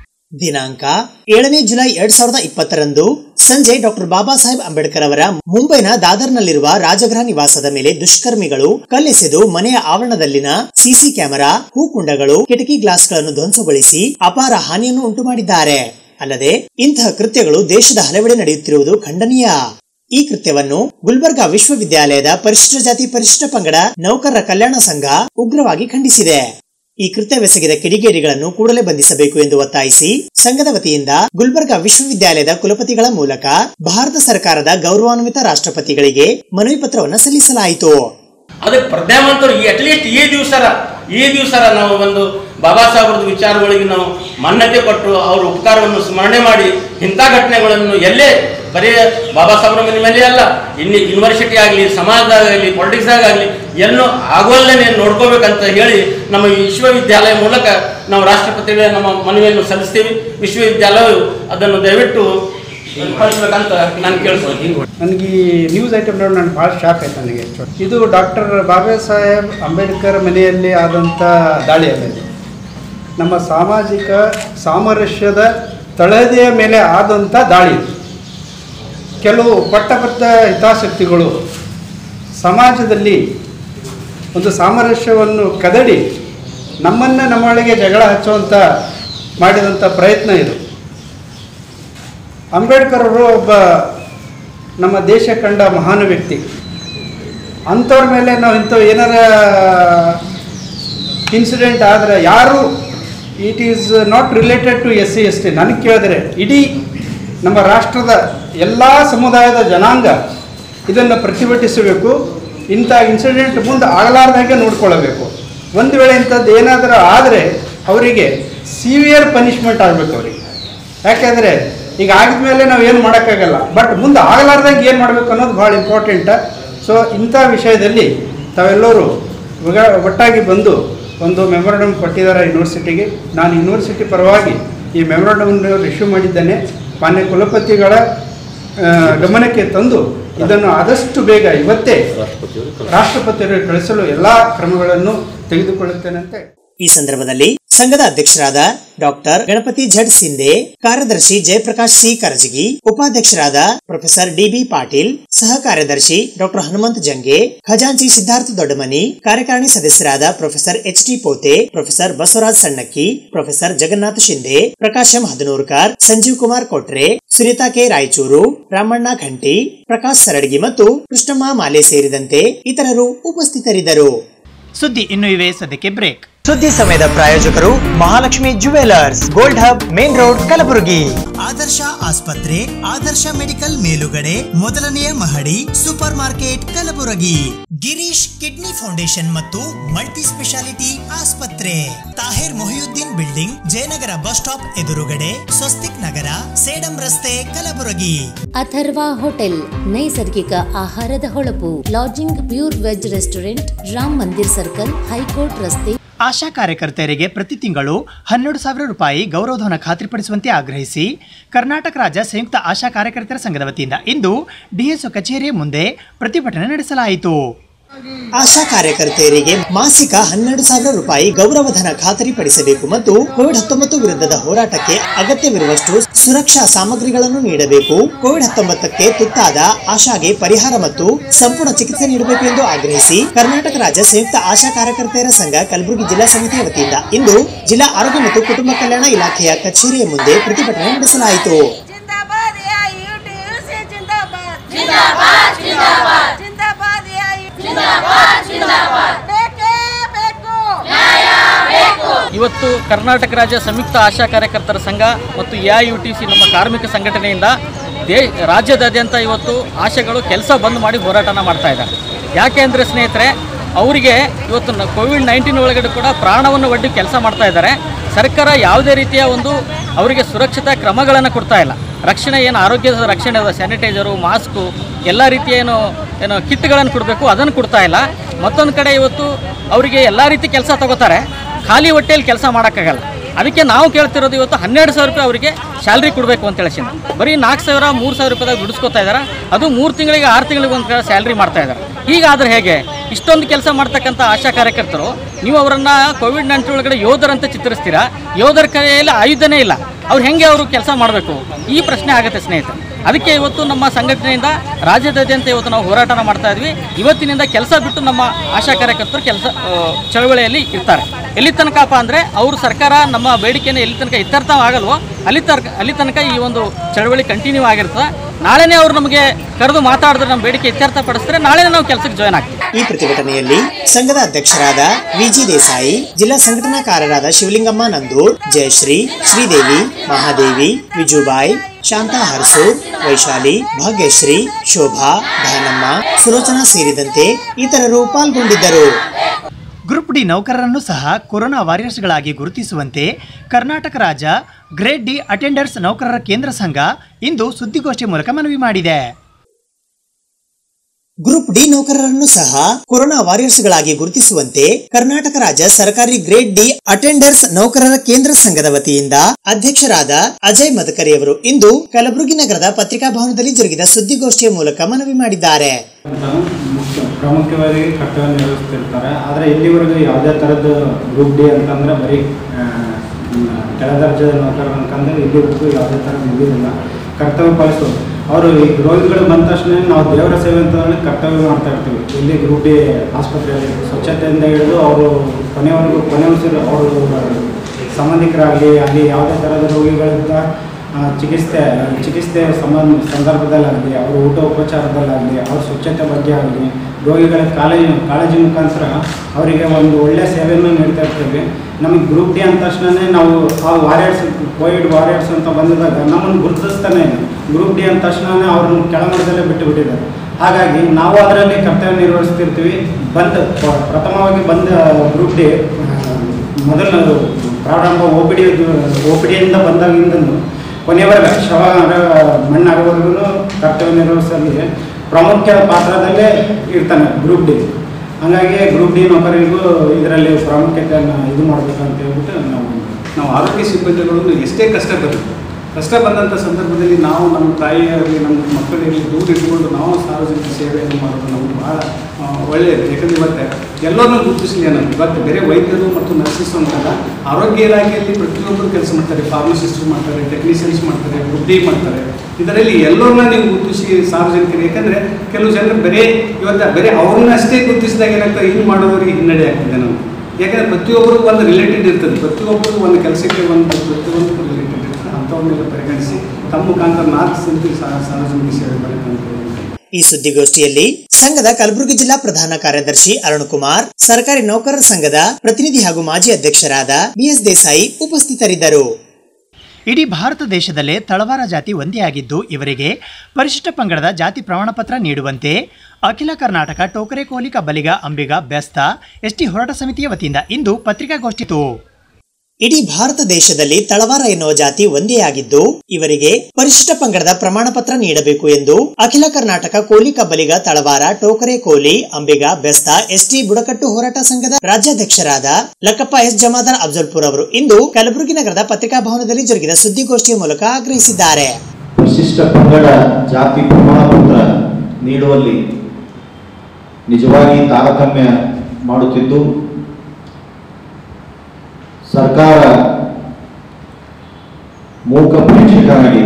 ದಿನಾಂಕ ಏಳನೇ ಜುಲೈ ಎರಡ್ ಸಾವಿರದ ಇಪ್ಪತ್ತರಂದು ಸಂಜೆ ಡಾಕ್ಟರ್ ಬಾಬಾ ಸಾಹೇಬ್ ಅಂಬೇಡ್ಕರ್ ಅವರ ಮುಂಬೈನ ದಾದರ್ನಲ್ಲಿರುವ ರಾಜಗೃಹ ನಿವಾಸದ ಮೇಲೆ ದುಷ್ಕರ್ಮಿಗಳು ಕಲ್ಲೆಸೆದು ಮನೆಯ ಆವರಣದಲ್ಲಿನ ಸಿಸಿ ಕ್ಯಾಮೆರಾ ಹೂಕುಂಡಗಳು ಕಿಟಕಿ ಗ್ಲಾಸ್ಗಳನ್ನು ಧ್ವಂಸಗೊಳಿಸಿ ಅಪಾರ ಹಾನಿಯನ್ನು ಉಂಟು ಮಾಡಿದ್ದಾರೆ ಅಲ್ಲದೆ ಇಂತಹ ಕೃತ್ಯಗಳು ದೇಶದ ಹಲವೆಡೆ ನಡೆಯುತ್ತಿರುವುದು ಖಂಡನೀಯ ಈ ಕೃತ್ಯವನ್ನು ಗುಲ್ಬರ್ಗಾ ವಿಶ್ವವಿದ್ಯಾಲಯದ ಪರಿಶಿಷ್ಟ ಜಾತಿ ಪರಿಶಿಷ್ಟ ಪಂಗಡ ನೌಕರರ ಕಲ್ಯಾಣ ಸಂಘ ಉಗ್ರವಾಗಿ ಖಂಡಿಸಿದೆ ಈ ಕೃತ್ಯವೆಸಗಿದ ಕಿಡಿಗೇಡಿಗಳನ್ನು ಕೂಡಲೇ ಬಂಧಿಸಬೇಕು ಎಂದು ಒತ್ತಾಯಿಸಿ ಸಂಘದ ವತಿಯಿಂದ ಗುಲ್ಬರ್ಗಾ ವಿಶ್ವವಿದ್ಯಾಲಯದ ಕುಲಪತಿಗಳ ಮೂಲಕ ಭಾರತ ಸರ್ಕಾರದ ಗೌರವಾನ್ವಿತ ರಾಷ್ಟ್ರಪತಿಗಳಿಗೆ ಮನವಿ ಪತ್ರವನ್ನು ಸಲ್ಲಿಸಲಾಯಿತು ಅದಕ್ಕೆ ಪ್ರಧಾನಮಂತ್ರಿ ಈ ಅಟ್ಲೀಸ್ಟ್ ಈ ದಿವಸರ ಈ ದಿವಸರ ನಾವು ಒಂದು ಬಾಬಾ ಸಾಹೇಬ್ರದ್ದು ವಿಚಾರಗಳಿಗೆ ನಾವು ಮಾನ್ಯತೆ ಕೊಟ್ಟು ಅವ್ರ ಉಪಕಾರವನ್ನು ಸ್ಮರಣೆ ಮಾಡಿ ಇಂಥ ಘಟನೆಗಳನ್ನು ಎಲ್ಲೇ ಬರೀ ಬಾಬಾ ಸಾಹೇಬ್ರ ಮನೆ ಮೇಲೆ ಅಲ್ಲ ಇನ್ನು ಯೂನಿವರ್ಸಿಟಿ ಆಗಲಿ ಸಮಾಜದಾಗಲಿ ಪೊಲಿಟಿಕ್ಸ್ದಾಗಲಿ ಎಲ್ಲೂ ಆಗೋಲ್ಲೇ ನೋಡ್ಕೋಬೇಕಂತ ಹೇಳಿ ನಮ್ಮ ವಿಶ್ವವಿದ್ಯಾಲಯ ಮೂಲಕ ನಾವು ರಾಷ್ಟ್ರಪತಿಗಳ ನಮ್ಮ ಮನವಿಯನ್ನು ಸಲ್ಲಿಸ್ತೀವಿ ವಿಶ್ವವಿದ್ಯಾಲಯವು ಅದನ್ನು ದಯವಿಟ್ಟು ಕಳಿಸ್ಬೇಕಂತ ನಾನು ಕೇಳಿಸ್ತೀನಿ ನನಗೆ ಈ ನ್ಯೂಸ್ ಐಟಮ್ ನೋಡಿ ನಾನು ಭಾಳ ಶಾಕ್ ಆಯ್ತು ನನಗೆ ಇದು ಡಾಕ್ಟರ್ ಬಾಬಾ ಸಾಹೇಬ್ ಅಂಬೇಡ್ಕರ್ ಮನೆಯಲ್ಲಿ ಆದಂಥ ದಾಳಿ ಅಲ್ಲ ಇದು ನಮ್ಮ ಸಾಮಾಜಿಕ ಸಾಮರಸ್ಯದ ತಳಹದಿಯ ಮೇಲೆ ಆದಂಥ ದಾಳಿ ಇದು. ಕೆಲವು ಪಟ್ಟಬದ್ಧ ಹಿತಾಸಕ್ತಿಗಳು ಸಮಾಜದಲ್ಲಿ ಒಂದು ಸಾಮರಸ್ಯವನ್ನು ಕದಡಿ ನಮ್ಮನ್ನು ನಮ್ಮೊಳಗೆ ಜಗಳ ಹಚ್ಚುವಂಥ ಮಾಡಿದಂಥ ಪ್ರಯತ್ನ ಇದು ಅಂಬೇಡ್ಕರ್ ಅವರು ಒಬ್ಬ ನಮ್ಮ ದೇಶ ಕಂಡ ಮಹಾನ್ ವ್ಯಕ್ತಿ ಅಂಥವ್ರ ಮೇಲೆ ನಾವು ಇಂಥವು ಏನಾರ ಇನ್ಸಿಡೆಂಟ್ ಆದರೆ ಯಾರು it is not related to S C S T ನನಗೆ ಕೇಳಿದ್ರೆ ಇಡೀ ನಮ್ಮ ರಾಷ್ಟ್ರದ ಎಲ್ಲ ಸಮುದಾಯದ ಜನಾಂಗ ಇದನ್ನು ಪ್ರತಿಭಟಿಸಬೇಕು ಇಂಥ ಇನ್ಸಿಡೆಂಟ್ ಮುಂದೆ ಆಗಲಾರ್ದಾಗೆ ನೋಡ್ಕೊಳ್ಳಬೇಕು ಒಂದು ವೇಳೆ ಇಂಥದ್ದು ಏನಾದರೂ ಆದರೆ ಅವರಿಗೆ ಸಿವಿಯರ್ ಪನಿಷ್ಮೆಂಟ್ ಆಗಬೇಕು ಅವರಿಗೆ ಯಾಕೆಂದರೆ ಈಗ ಆಗಿದ್ಮೇಲೆ ನಾವು ಏನು ಮಾಡೋಕ್ಕಾಗಲ್ಲ ಬಟ್ ಮುಂದೆ ಆಗಲಾರ್ದಂಗೆ ಏನು ಮಾಡಬೇಕು ಅನ್ನೋದು ಭಾಳ ಇಂಪಾರ್ಟೆಂಟ ಸೊ ಇಂಥ ವಿಷಯದಲ್ಲಿ ತಾವೆಲ್ಲರೂ ಒಗ- ಒಟ್ಟಾಗಿ ಬಂದು ಒಂದು ಮೆಮೊರಂಡಮ್ ಕೊಟ್ಟಿದ್ದಾರೆ ಯೂನಿವರ್ಸಿಟಿಗೆ ನಾನು ಯೂನಿವರ್ಸಿಟಿ ಪರವಾಗಿ ಈ ಮೆಮೊರಂಡಮನ್ನು ರಿಶ್ಯೂ ಮಾಡಿದ್ದೇನೆ ಮಾನ್ಯ ಕುಲಪತಿಗಳ ಆ, ಗಮನಕ್ಕೆ ತಂದು ಇದನ್ನು ಆದಷ್ಟು ಬೇಗ ಇವತ್ತೇ ರಾಷ್ಟ್ರಪತಿಯವರಿಗೆ ಕಳಿಸಲು ಎಲ್ಲ ಕ್ರಮಗಳನ್ನು ತೆಗೆದುಕೊಳ್ಳುತ್ತೇನಂತೆ ಈ ಸಂದರ್ಭದಲ್ಲಿ ಸಂಘದ ಅಧ್ಯಕ್ಷರಾದ ಡಾಕ್ಟರ್ ಗಣಪತಿ ಝಡ್ ಸಿಂಧೆ ಕಾರ್ಯದರ್ಶಿ ಜಯಪ್ರಕಾಶ್ ಸಿ ಕರಜಗಿ ಉಪಾಧ್ಯಕ್ಷರಾದ ಪ್ರೊಫೆಸರ್ ಡಿಬಿ ಪಾಟೀಲ್ ಸಹ ಕಾರ್ಯದರ್ಶಿ ಡಾಕ್ಟರ್ ಹನುಮಂತ್ ಜಂಗೆ ಖಜಾಂಚಿ ಸಿದ್ಧಾರ್ಥ ದೊಡ್ಡಮನಿ ಕಾರ್ಯಕಾರಿಣಿ ಸದಸ್ಯರಾದ professor H T Pote professor Basavaraj Sannakki professor Jagannath Shinde Prakash M Hadanurkar Sanjeev Kumar Kotre Sunita K Raichur Ramanna Ghanti Prakash Saradagi ಮತ್ತು ಕೃಷ್ಣಮ್ಮ ಮಾಲೆ ಸೇರಿದಂತೆ ಇತರರು ಉಪಸ್ಥಿತರಿದ್ದರು ಸುದ್ದಿ ಇನ್ನು ಇವೆ ಸದ್ಯಕ್ಕೆ ಬ್ರೇಕ್ ಸುದ್ದಿ ಸಮಯದ ಪ್ರಾಯೋಜಕರು Mahalakshmi jewellers gold hub main road Kalaburagi Adarsha ಆಸ್ಪತ್ರೆ ಆದರ್ಶ ಮೆಡಿಕಲ್ ಮೇಲುಗಡೆ ಮೊದಲನೆಯ ಮಹಡಿ super market Kalaburagi Girish kidney foundation ಮತ್ತು ಮಲ್ಟಿ ಸ್ಪೆಷಾಲಿಟಿ ಆಸ್ಪತ್ರೆ Tahir Mohiuddin building Jayanagar bus stop ಎದುರುಗಡೆ ಸ್ವಸ್ತಿಕ್ ನಗರ ಸೇಡಂ ರಸ್ತೆ ಕಲಬುರಗಿ ಅಥರ್ವ ಹೋಟೆಲ್ ನೈಸರ್ಗಿಕ ಆಹಾರದ ಹೊಳಪು lodging pure veg restaurant Ram Mandir circle high court ರಸ್ತೆ ಆಶಾ ಕಾರ್ಯಕರ್ತೆಯರಿಗೆ ಪ್ರತಿ ತಿಂಗಳು ಹನ್ನೆರಡು ಸಾವಿರ ರೂಪಾಯಿ ಗೌರವಧನ ಖಾತ್ರಿಪಡಿಸುವಂತೆ ಆಗ್ರಹಿಸಿ ಕರ್ನಾಟಕ ರಾಜ್ಯ ಸಂಯುಕ್ತ ಆಶಾ ಕಾರ್ಯಕರ್ತರ ಸಂಘದ ವತಿಯಿಂದ ಇಂದು ಡಿಎಸ್ಒ ಕಚೇರಿಯ ಮುಂದೆ ಪ್ರತಿಭಟನೆ ನಡೆಸಲಾಯಿತು ಆಶಾ ಕಾರ್ಯಕರ್ತೆಯರಿಗೆ ಮಾಸಿಕ ಹನ್ನೆರಡು ಸಾವಿರ ರೂಪಾಯಿ ಗೌರವಧನ ಖಾತರಿಪಡಿಸಬೇಕು ಮತ್ತು ಕೋವಿಡ್ ಹತ್ತೊಂಬತ್ತು ವಿರುದ್ಧದ ಹೋರಾಟಕ್ಕೆ ಅಗತ್ಯವಿರುವಷ್ಟು ಸುರಕ್ಷಾ ಸಾಮಗ್ರಿಗಳನ್ನು ನೀಡಬೇಕು ಕೋವಿಡ್ ಹತ್ತೊಂಬತ್ತಕ್ಕೆ ತುತ್ತಾದ ಆಶಾಗೆ ಪರಿಹಾರ ಮತ್ತು ಸಂಪೂರ್ಣ ಚಿಕಿತ್ಸೆ ನೀಡಬೇಕು ಎಂದು ಆಗ್ರಹಿಸಿ ಕರ್ನಾಟಕ ರಾಜ್ಯ ಸಂಯುಕ್ತ ಆಶಾ ಕಾರ್ಯಕರ್ತೆಯರ ಸಂಘ ಕಲಬುರಗಿ ಜಿಲ್ಲಾ ಸಮಿತಿಯ ವತಿಯಿಂದ ಇಂದು ಜಿಲ್ಲಾ ಆರೋಗ್ಯ ಮತ್ತು ಕುಟುಂಬ ಕಲ್ಯಾಣ ಇಲಾಖೆಯ ಕಚೇರಿಯ ಮುಂದೆ ಪ್ರತಿಭಟನೆ ನಡೆಸಲಾಯಿತು जिंदाबाद या यूटीयूसी जिंदाबाद जिंदाबाद जिंदाबाद जिंदाबाद या जिंदाबाद जिंदाबाद बेके बेको ಇವತ್ತು ಕರ್ನಾಟಕ ರಾಜ್ಯ ಸಂಯುಕ್ತ ಆಶಾ ಕಾರ್ಯಕರ್ತರ ಸಂಘ ಮತ್ತು A I U T C ನಮ್ಮ ಕಾರ್ಮಿಕ ಸಂಘಟನೆಯಿಂದ ದೇ ರಾಜ್ಯದಾದ್ಯಂತ ಇವತ್ತು ಆಶೆಗಳು ಕೆಲಸ ಬಂದ್ ಮಾಡಿ ಹೋರಾಟನ ಮಾಡ್ತಾ ಇದ್ದಾರೆ ಯಾಕೆ ಅಂದರೆ ಸ್ನೇಹಿತರೆ ಅವರಿಗೆ ಇವತ್ತು ನ- ಕೋವಿಡ್ ನೈನ್ಟೀನ್ ಒಳಗಡೆ ಕೂಡ ಪ್ರಾಣವನ್ನು ಒಡ್ಡಿ ಕೆಲಸ ಮಾಡ್ತಾ ಇದ್ದಾರೆ ಸರ್ಕಾರ ಯಾವುದೇ ರೀತಿಯ ಒಂದು ಅವರಿಗೆ ಸುರಕ್ಷತಾ ಕ್ರಮಗಳನ್ನು ಕೊಡ್ತಾ ಇಲ್ಲ ರಕ್ಷಣೆ ಏನು ಆರೋಗ್ಯದ ರಕ್ಷಣೆ ಅದ ಸ್ಯಾನಿಟೈಸರು ಮಾಸ್ಕು ಎಲ್ಲ ರೀತಿಯ ಏನು ಏನು ಕಿಟ್ಗಳನ್ನು ಕೊಡಬೇಕು ಅದನ್ನು ಕೊಡ್ತಾ ಇಲ್ಲ ಮತ್ತೊಂದು ಕಡೆ ಇವತ್ತು ಅವರಿಗೆ ಎಲ್ಲ ರೀತಿ ಕೆಲಸ ತಗೋತಾರೆ ಖಾಲಿ ಹೊಟ್ಟೆಯಲ್ಲಿ ಕೆಲಸ ಮಾಡೋಕ್ಕಾಗಲ್ಲ ಅದಕ್ಕೆ ನಾವು ಕೇಳ್ತಿರೋದು ಇವತ್ತು ಹನ್ನೆರಡು ಸಾವಿರ ರೂಪಾಯಿ ಅವರಿಗೆ ಸ್ಯಾಲ್ರಿ ಕೊಡಬೇಕು ಅಂತ ಹೇಳಿ ಬರೀ ನಾಲ್ಕು ಸಾವಿರ ಮೂರು ಸಾವಿರ ರೂಪಾಯಿದಾಗ ದುಡಿಸ್ಕೊತಾ ಇದ್ದಾರೆ ಅದು ಮೂರು ತಿಂಗಳಿಗೆ ಆರು ತಿಂಗಳಿಗೆ ಒಂದು ಸ್ಯಾಲ್ರಿ ಮಾಡ್ತಾ ಇದ್ದಾರೆ ಹೀಗಾದ್ರೆ ಹೇಗೆ ಇಷ್ಟೊಂದು ಕೆಲಸ ಮಾಡ್ತಕ್ಕಂಥ ಆಶಾ ಕಾರ್ಯಕರ್ತರು ನೀವು ಅವರನ್ನು ಕೋವಿಡ್ ನೈನ್ಟೀನ್ ಒಳಗಡೆ ಯೋಧರಂತ ಚಿತ್ರಿಸ್ತೀರಾ ಯೋಧರ ಕೈಯಲ್ಲಿ ಆಯುಧನೇ ಇಲ್ಲ ಅವ್ರು ಹೆಂಗೆ ಅವರು ಕೆಲಸ ಮಾಡಬೇಕು ಈ ಪ್ರಶ್ನೆ ಆಗುತ್ತೆ ಸ್ನೇಹಿತರೆ ಅದಕ್ಕೆ ಇವತ್ತು ನಮ್ಮ ಸಂಘಟನೆಯಿಂದ ರಾಜ್ಯದಾದ್ಯಂತ ಇವತ್ತು ನಾವು ಹೋರಾಟನ ಮಾಡ್ತಾ ಇದ್ವಿ ಇವತ್ತಿನಿಂದ ಕೆಲಸ ಬಿಟ್ಟು ನಮ್ಮ ಆಶಾ ಕಾರ್ಯಕರ್ತರು ಕೆಲಸ ಚಳವಳಿಯಲ್ಲಿ ಇರ್ತಾರೆ ಎಲ್ಲಿ ತನಕಪ್ಪ ಅಂದರೆ ಅವರು ಸರ್ಕಾರ ನಮ್ಮ ಬೇಡಿಕೆಯನ್ನು ಎಲ್ಲಿ ತನಕ ಇತ್ಯರ್ಥ ಆಗಲ್ವೋ ಅಲ್ಲಿ ತನಕ ಅಲ್ಲಿ ತನಕ ಈ ಒಂದು ಚಳವಳಿ ಕಂಟಿನ್ಯೂ ಆಗಿರ್ತದೆ ನಾಳೆನೇ ಅವರು ನಮಗೆ ಕರೆದು ಮಾತಾಡಿದ್ರೆ ನಮ್ಮ ಬೇಡಿಕೆ ಇತ್ಯರ್ಥ ಪಡಿಸಿದ್ರೆ ನಾಳೆನೇ ನಾವು ಕೆಲಸಕ್ಕೆ ಜಾಯ್ನ್ ಆಗ್ತೀವಿ ಈ ಪ್ರತಿಭಟನೆಯಲ್ಲಿ ಸಂಘದ ಅಧ್ಯಕ್ಷರಾದ ವಿಜಿ ದೇಸಾಯಿ ಜಿಲ್ಲಾ ಸಂಘಟನಾಕಾರರಾದ ಶಿವಲಿಂಗಮ್ಮ ನಂದೂರ್ ಜಯಶ್ರೀ ಶ್ರೀದೇವಿ ಮಹಾದೇವಿ ವಿಜುಬಾಯಿ ಶಾಂತಾ ಹರ್ಸೂರ್ ವೈಶಾಲಿ ಭಾಗ್ಯಶ್ರೀ ಶೋಭಾ ದಾನಮ್ಮ ಸುಲೋಚನಾ ಸೇರಿದಂತೆ ಇತರರು ಪಾಲ್ಗೊಂಡಿದ್ದರು ಗ್ರೂಪ್ ಡಿ ನೌಕರರನ್ನು ಸಹ ಕೊರೋನಾ ವಾರಿಯರ್ಸ್ಗಳಾಗಿ ಗುರುತಿಸುವಂತೆ ಕರ್ನಾಟಕ ರಾಜ್ಯ ಗ್ರೇಡ್ ಡಿ ಅಟೆಂಡರ್ಸ್ ನೌಕರರ ಕೇಂದ್ರ ಸಂಘ ಇಂದು ಸುದ್ದಿಗೋಷ್ಠಿ ಮೂಲಕ ಮನವಿ ಮಾಡಿದೆ ಗ್ರೂಪ್ ಡಿ ನೌಕರರನ್ನು ಸಹ ಕೊರೋನಾ ವಾರಿಯರ್ಸ್ಗಳಾಗಿ ಗುರುತಿಸುವಂತೆ ಕರ್ನಾಟಕ ರಾಜ್ಯ ಸರ್ಕಾರಿ ಗ್ರೇಡ್ ಡಿ ಅಟೆಂಡರ್ಸ್ ನೌಕರರ ಕೇಂದ್ರ ಸಂಘದ ವತಿಯಿಂದ ಅಧ್ಯಕ್ಷರಾದ ಅಜಯ್ ಮದಕರಿ ಅವರು ಇಂದು ಕಲಬುರಗಿ ನಗರದ ಪತ್ರಿಕಾ ಭವನದಲ್ಲಿ ಜರುಗಿದ ಸುದ್ದಿಗೋಷ್ಠಿಯ ಮೂಲಕ ಮನವಿ ಮಾಡಿದ್ದಾರೆ ಮುಖ್ಯ ಪ್ರಾಮುಖ್ಯವಾಗಿ ಕರ್ತವ್ಯ ನಿರ್ವಹಿಸ್ತಿರ್ತಾರೆ ಆದರೆ ಇಲ್ಲಿವರೆಗೂ ಯಾವುದೇ ಥರದ್ದು ಗ್ರೂಪ್ ಡಿ ಅಂತಂದರೆ ಬರೀ ಆ, ಮ್, ಕೆಳದರ್ಜೆದ ನೌಕರರು ಅಂತಂದರೆ ಇಲ್ಲಿವರೆಗೂ ಯಾವುದೇ ಥರ ಮುಗಿದಿಲ್ಲ ಕರ್ತವ್ಯ ಪಾಲಿಸೋದು ಅವರು ಈ ರೋಗಿಗಳು ಬಂದ ತಕ್ಷಣ ನಾವು ದೇವರ ಸೇವೆ ಅಂತ ಹೇಳಿ ಕರ್ತವ್ಯ ಮಾಡ್ತಾ ಇರ್ತೀವಿ ಇಲ್ಲಿ ಗ್ರೂಪ್ ಡಿ ಆಸ್ಪತ್ರೆಯಲ್ಲಿ ಸ್ವಚ್ಛತೆಯಿಂದ ಹಿಡಿದು ಅವರು ಕೊನೆವರೆಗೂ ಕೊನೆ ಉಸಿರು ಅವರು ಸಂಬಂಧಿಕರಾಗಲಿ ಅಲ್ಲಿ ಯಾವುದೇ ಥರದ ರೋಗಿಗಳಿಂದ ಆ, ಚಿಕಿತ್ಸೆ ಚಿಕಿತ್ಸೆ ಸಂಬಂಧ ಸಂದರ್ಭದಲ್ಲಾಗಲಿ ಅವರ ಊಟ ಉಪಚಾರದಲ್ಲಾಗಲಿ ಅವ್ರ ಸ್ವಚ್ಛತೆ ಬಗ್ಗೆ ಆಗಲಿ ರೋಗಿಗಳ ಕಾಳಜಿ ಕಾಳಜಿ ಮುಖಾಂತರ ಅವರಿಗೆ ಒಂದು ಒಳ್ಳೆಯ ಸೇವೆಯನ್ನು ನೀಡ್ತಾ ಇರ್ತೀವಿ ನಮಗೆ ಗ್ರೂಪ್ ಡಿ ಅಂದ ತಕ್ಷಣವೇ ನಾವು ಆ ವಾರಿಯರ್ಸ್ ಕೋವಿಡ್ ವಾರಿಯರ್ಸ್ ಅಂತ ಬಂದಿದಾಗ ನಮ್ಮನ್ನು ಗುರುತಿಸ್ತಾನೆ ಇಲ್ಲ ಗ್ರೂಪ್ ಡಿ ಅಂದ ತಕ್ಷಣವೇ ಅವ್ರನ್ನ ಕೆಳಮಟ್ಟದಲ್ಲೇ ಬಿಟ್ಟು ಬಿಟ್ಟಿದ್ದಾರೆ ಹಾಗಾಗಿ ನಾವು ಅದರಲ್ಲಿ ಕರ್ತವ್ಯ ನಿರ್ವಹಿಸ್ತಿರ್ತೀವಿ ಬಂದ ಪ್ರ- ಪ್ರಥಮವಾಗಿ ಬಂದ ಗ್ರೂಪ್ ಡಿ ಮೊದಲ ಪ್ರಾರಂಭ O P D O P ಡಿಯಿಂದ ಬಂದಾಗಿಂದನು ಕೊನೆಯವರೆಗೆ ಶವ ಮಣ್ಣಾಗೋವರೆಗೂ ಕರ್ತವ್ಯ ನಿರ್ವಹಿಸಲಿ ಪ್ರಾಮುಖ್ಯ ಪಾತ್ರದಲ್ಲೇ ಇರ್ತಾನೆ ಗ್ರೂಪ್ ಡಿ ಹಾಗಾಗಿ ಗ್ರೂಪ್ ಡಿ ನೌಕರಿಗೂ ಇದರಲ್ಲಿ ಪ್ರಾಮುಖ್ಯತೆಯನ್ನು ಇದು ಮಾಡಬೇಕು ಅಂತ ಹೇಳ್ಬಿಟ್ಟು ನಾವು ನಾವು ಆರೋಗ್ಯ ಸಿಬ್ಬಂದಿಗಳು ಎಷ್ಟೇ ಕಷ್ಟ ಬರಲಿ ಕಷ್ಟ ಬಂದಂಥ ಸಂದರ್ಭದಲ್ಲಿ ನಾವು ನಮ್ಮ ತಾಯಿಯಾಗಲಿ ನಮ್ಮ ಮಕ್ಕಳಿಗೆ ದೂರ ಇಟ್ಕೊಂಡು ನಾವು ಸಾರ್ವಜನಿಕ ಸೇವೆಯನ್ನು ಮಾಡೋದು ನಮ್ಗೆ ಭಾಳ ಆ, ಒಳ್ಳೆಯದು ಯಾಕಂದ್ರೆ ಇವತ್ತು ಎಲ್ಲರನ್ನೂ ಗುರುತಿಸಲಿ ಅನ್ನೋದು ಇವತ್ತು ಬೇರೆ ವೈದ್ಯರು ಮತ್ತು ನರ್ಸಸ್ ಅಂತಲ್ಲ ಆರೋಗ್ಯ ಇಲಾಖೆಯಲ್ಲಿ ಪ್ರತಿಯೊಬ್ಬರು ಕೆಲಸ ಮಾಡ್ತಾರೆ ಫಾರ್ಮಸಿಸ್ಟ್ರು ಮಾಡ್ತಾರೆ ಟೆಕ್ನಿಷಿಯನ್ಸ್ ಮಾಡ್ತಾರೆ ವೃದ್ಧಿ ಮಾಡ್ತಾರೆ ಇದರಲ್ಲಿ ಎಲ್ಲರನ್ನ ನೀವು ಗುರುತಿಸಿ ಸಾರ್ವಜನಿಕರು ಯಾಕಂದರೆ ಕೆಲವು ಜನರು ಬರೀ ಇವತ್ತು ಬರೀ ಅವ್ರನ್ನ ಅಷ್ಟೇ ಗುರುತಿಸಿದಾಗ ಏನಾಗ್ತದೆ ಹಿಂಗೆ ಮಾಡೋರಿಗೆ ಹಿನ್ನಡೆ ಆಗ್ತದೆ ನಮ್ಗೆ ಯಾಕಂದ್ರೆ ಪ್ರತಿಯೊಬ್ಬರಿಗೂ ಒಂದು ರಿಲೇಟೆಡ್ ಇರ್ತದೆ ಪ್ರತಿಯೊಬ್ಬರಿಗೂ ಒಂದು ಕೆಲಸಕ್ಕೆ ಒಂದು ಪ್ರತಿಯೊಂದು ರಿಲೇಟೆಡ್ ಇರ್ತದೆ ಅಂಥವನ್ನೆಲ್ಲ ಪರಿಗಣಿಸಿ ತಮ್ಮ ಮುಖಾಂತರ ನಾಲ್ಕು ಸಂತಿ ಸಾರ್ವಜನಿಕ ಸೇವೆ ಮಾಡಬೇಕಂತ ಈ ಸುದ್ದಿಗೋಷ್ಠಿಯಲ್ಲಿ ಸಂಘದ ಕಲಬುರಗಿ ಜಿಲ್ಲಾ ಪ್ರಧಾನ ಕಾರ್ಯದರ್ಶಿ ಅರುಣ್ ಕುಮಾರ್ ಸರ್ಕಾರಿ ನೌಕರರ ಸಂಘದ ಪ್ರತಿನಿಧಿ ಹಾಗೂ ಮಾಜಿ ಅಧ್ಯಕ್ಷರಾದ ಬಿಎಸ್ ದೇಸಾಯಿ ಉಪಸ್ಥಿತರಿದ್ದರು ಇಡೀ ಭಾರತ ದೇಶದಲ್ಲೇ ತಳವಾರ ಜಾತಿ ಒಂದೇ ಆಗಿದ್ದು ಇವರಿಗೆ ಪರಿಶಿಷ್ಟ ಪಂಗಡದ ಜಾತಿ ಪ್ರಮಾಣಪತ್ರ ನೀಡುವಂತೆ ಅಖಿಲ ಕರ್ನಾಟಕ ಟೋಕರೆ ಕೋಲಿ ಕಬ್ಬಲಿಗ ಅಂಬಿಗ ಬೆಸ್ತ ಎಸ್ಟಿ ಹೋರಾಟ ಸಮಿತಿಯ ವತಿಯಿಂದ ಇಂದು ಪತ್ರಿಕಾಗೋಷ್ಠಿತು ಇಡೀ ಭಾರತ ದೇಶದಲ್ಲಿ ತಳವಾರ ಎನ್ನುವ ಜಾತಿ ಒಂದೇ ಆಗಿದ್ದು ಇವರಿಗೆ ಪರಿಶಿಷ್ಟ ಪಂಗಡದ ಪ್ರಮಾಣ ಪತ್ರ ನೀಡಬೇಕು ಎಂದು ಅಖಿಲ ಕರ್ನಾಟಕ ಕೋಲಿ ಕಬ್ಬಲಿಗ ತಳವಾರ ಟೋಕರೆ ಕೋಲಿ ಅಂಬಿಗ ಬೆಸ್ತ ಎಸ್ಟಿ ಬುಡಕಟ್ಟು ಹೋರಾಟ ಸಂಘದ ರಾಜ್ಯಾಧ್ಯಕ್ಷರಾದ ಲಕ್ಕಪ್ಪ ಎಸ್ ಜಮಾದಾರ್ ಅಫ್ಜಲ್ಪುರ್ ಅವರು ಇಂದು ಕಲಬುರಗಿ ನಗರದ ಪತ್ರಿಕಾ ಭವನದಲ್ಲಿ ಜರುಗಿದ ಸುದ್ದಿಗೋಷ್ಠಿಯ ಮೂಲಕ ಆಗ್ರಹಿಸಿದ್ದಾರೆ ಪರಿಶಿಷ್ಟ ಪಂಗಡ ಜಾತಿ ಪ್ರಮಾಣ ಪತ್ರ ನೀಡುವಲ್ಲಿ ನಿಜವಾಗಿ ತಾರತಮ್ಯ ಮಾಡುತ್ತಿದ್ದು ಸರ್ಕಾರ ಮೂಕ ಪ್ರೇಕ್ಷಕರಾಗಿ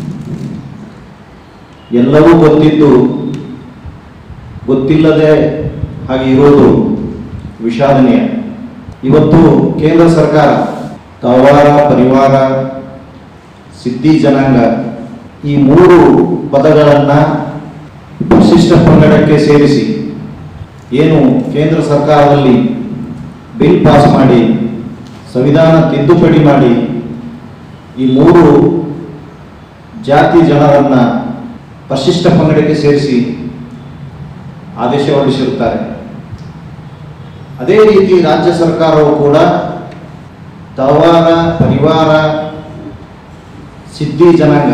ಎಲ್ಲವೂ ಗೊತ್ತಿದ್ದು ಗೊತ್ತಿಲ್ಲದೆ ಹಾಗೆ ಇರೋದು ವಿಷಾದನೀಯ ಇವತ್ತು ಕೇಂದ್ರ ಸರ್ಕಾರ ತವಾರ ಪರಿವಾರ ಸಿದ್ಧಿ ಜನಾಂಗ ಈ ಮೂರು ಪದಗಳನ್ನು ಪರಿಶಿಷ್ಟ ಪಂಗಡಕ್ಕೆ ಸೇರಿಸಿ ಏನು ಕೇಂದ್ರ ಸರ್ಕಾರದಲ್ಲಿ ಬಿಲ್ ಪಾಸ್ ಮಾಡಿ ಸಂವಿಧಾನ ತಿದ್ದುಪಡಿ ಮಾಡಿ ಈ ಮೂರು ಜಾತಿ ಜನರನ್ನ ಪರಿಶಿಷ್ಟ ಪಂಗಡಕ್ಕೆ ಸೇರಿಸಿ ಆದೇಶ ಹೊರಡಿಸಿರುತ್ತಾರೆ ಅದೇ ರೀತಿ ರಾಜ್ಯ ಸರ್ಕಾರವು ಕೂಡ ತವಾರ ಪರಿವಾರ ಸಿದ್ಧಿ ಜನಾಂಗ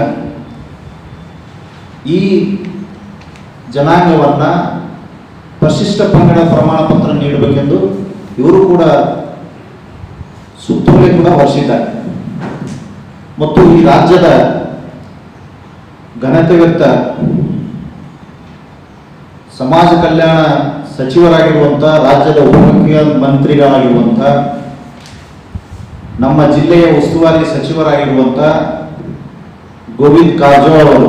ಈ ಜನಾಂಗವನ್ನು ಪರಿಶಿಷ್ಟ ಪಂಗಡ ಪ್ರಮಾಣ ಪತ್ರ ನೀಡಬೇಕೆಂದು ಇವರು ಕೂಡ ಸುತ್ತೋಲೆ ಕೂಡ ಹೊರಡಿಸಿದ್ದಾರೆ ಮತ್ತು ಈ ರಾಜ್ಯದ ಘನತೆವೆತ್ತ ಸಮಾಜ ಕಲ್ಯಾಣ ಸಚಿವರಾಗಿರುವಂಥ ರಾಜ್ಯದ ಉಪಮುಖ್ಯಮಂತ್ರಿಗಳಾಗಿರುವಂಥ ನಮ್ಮ ಜಿಲ್ಲೆಯ ಉಸ್ತುವಾರಿ ಸಚಿವರಾಗಿರುವಂಥ ಗೋವಿಂದ್ ಕಾರಜೋಳ ಅವರು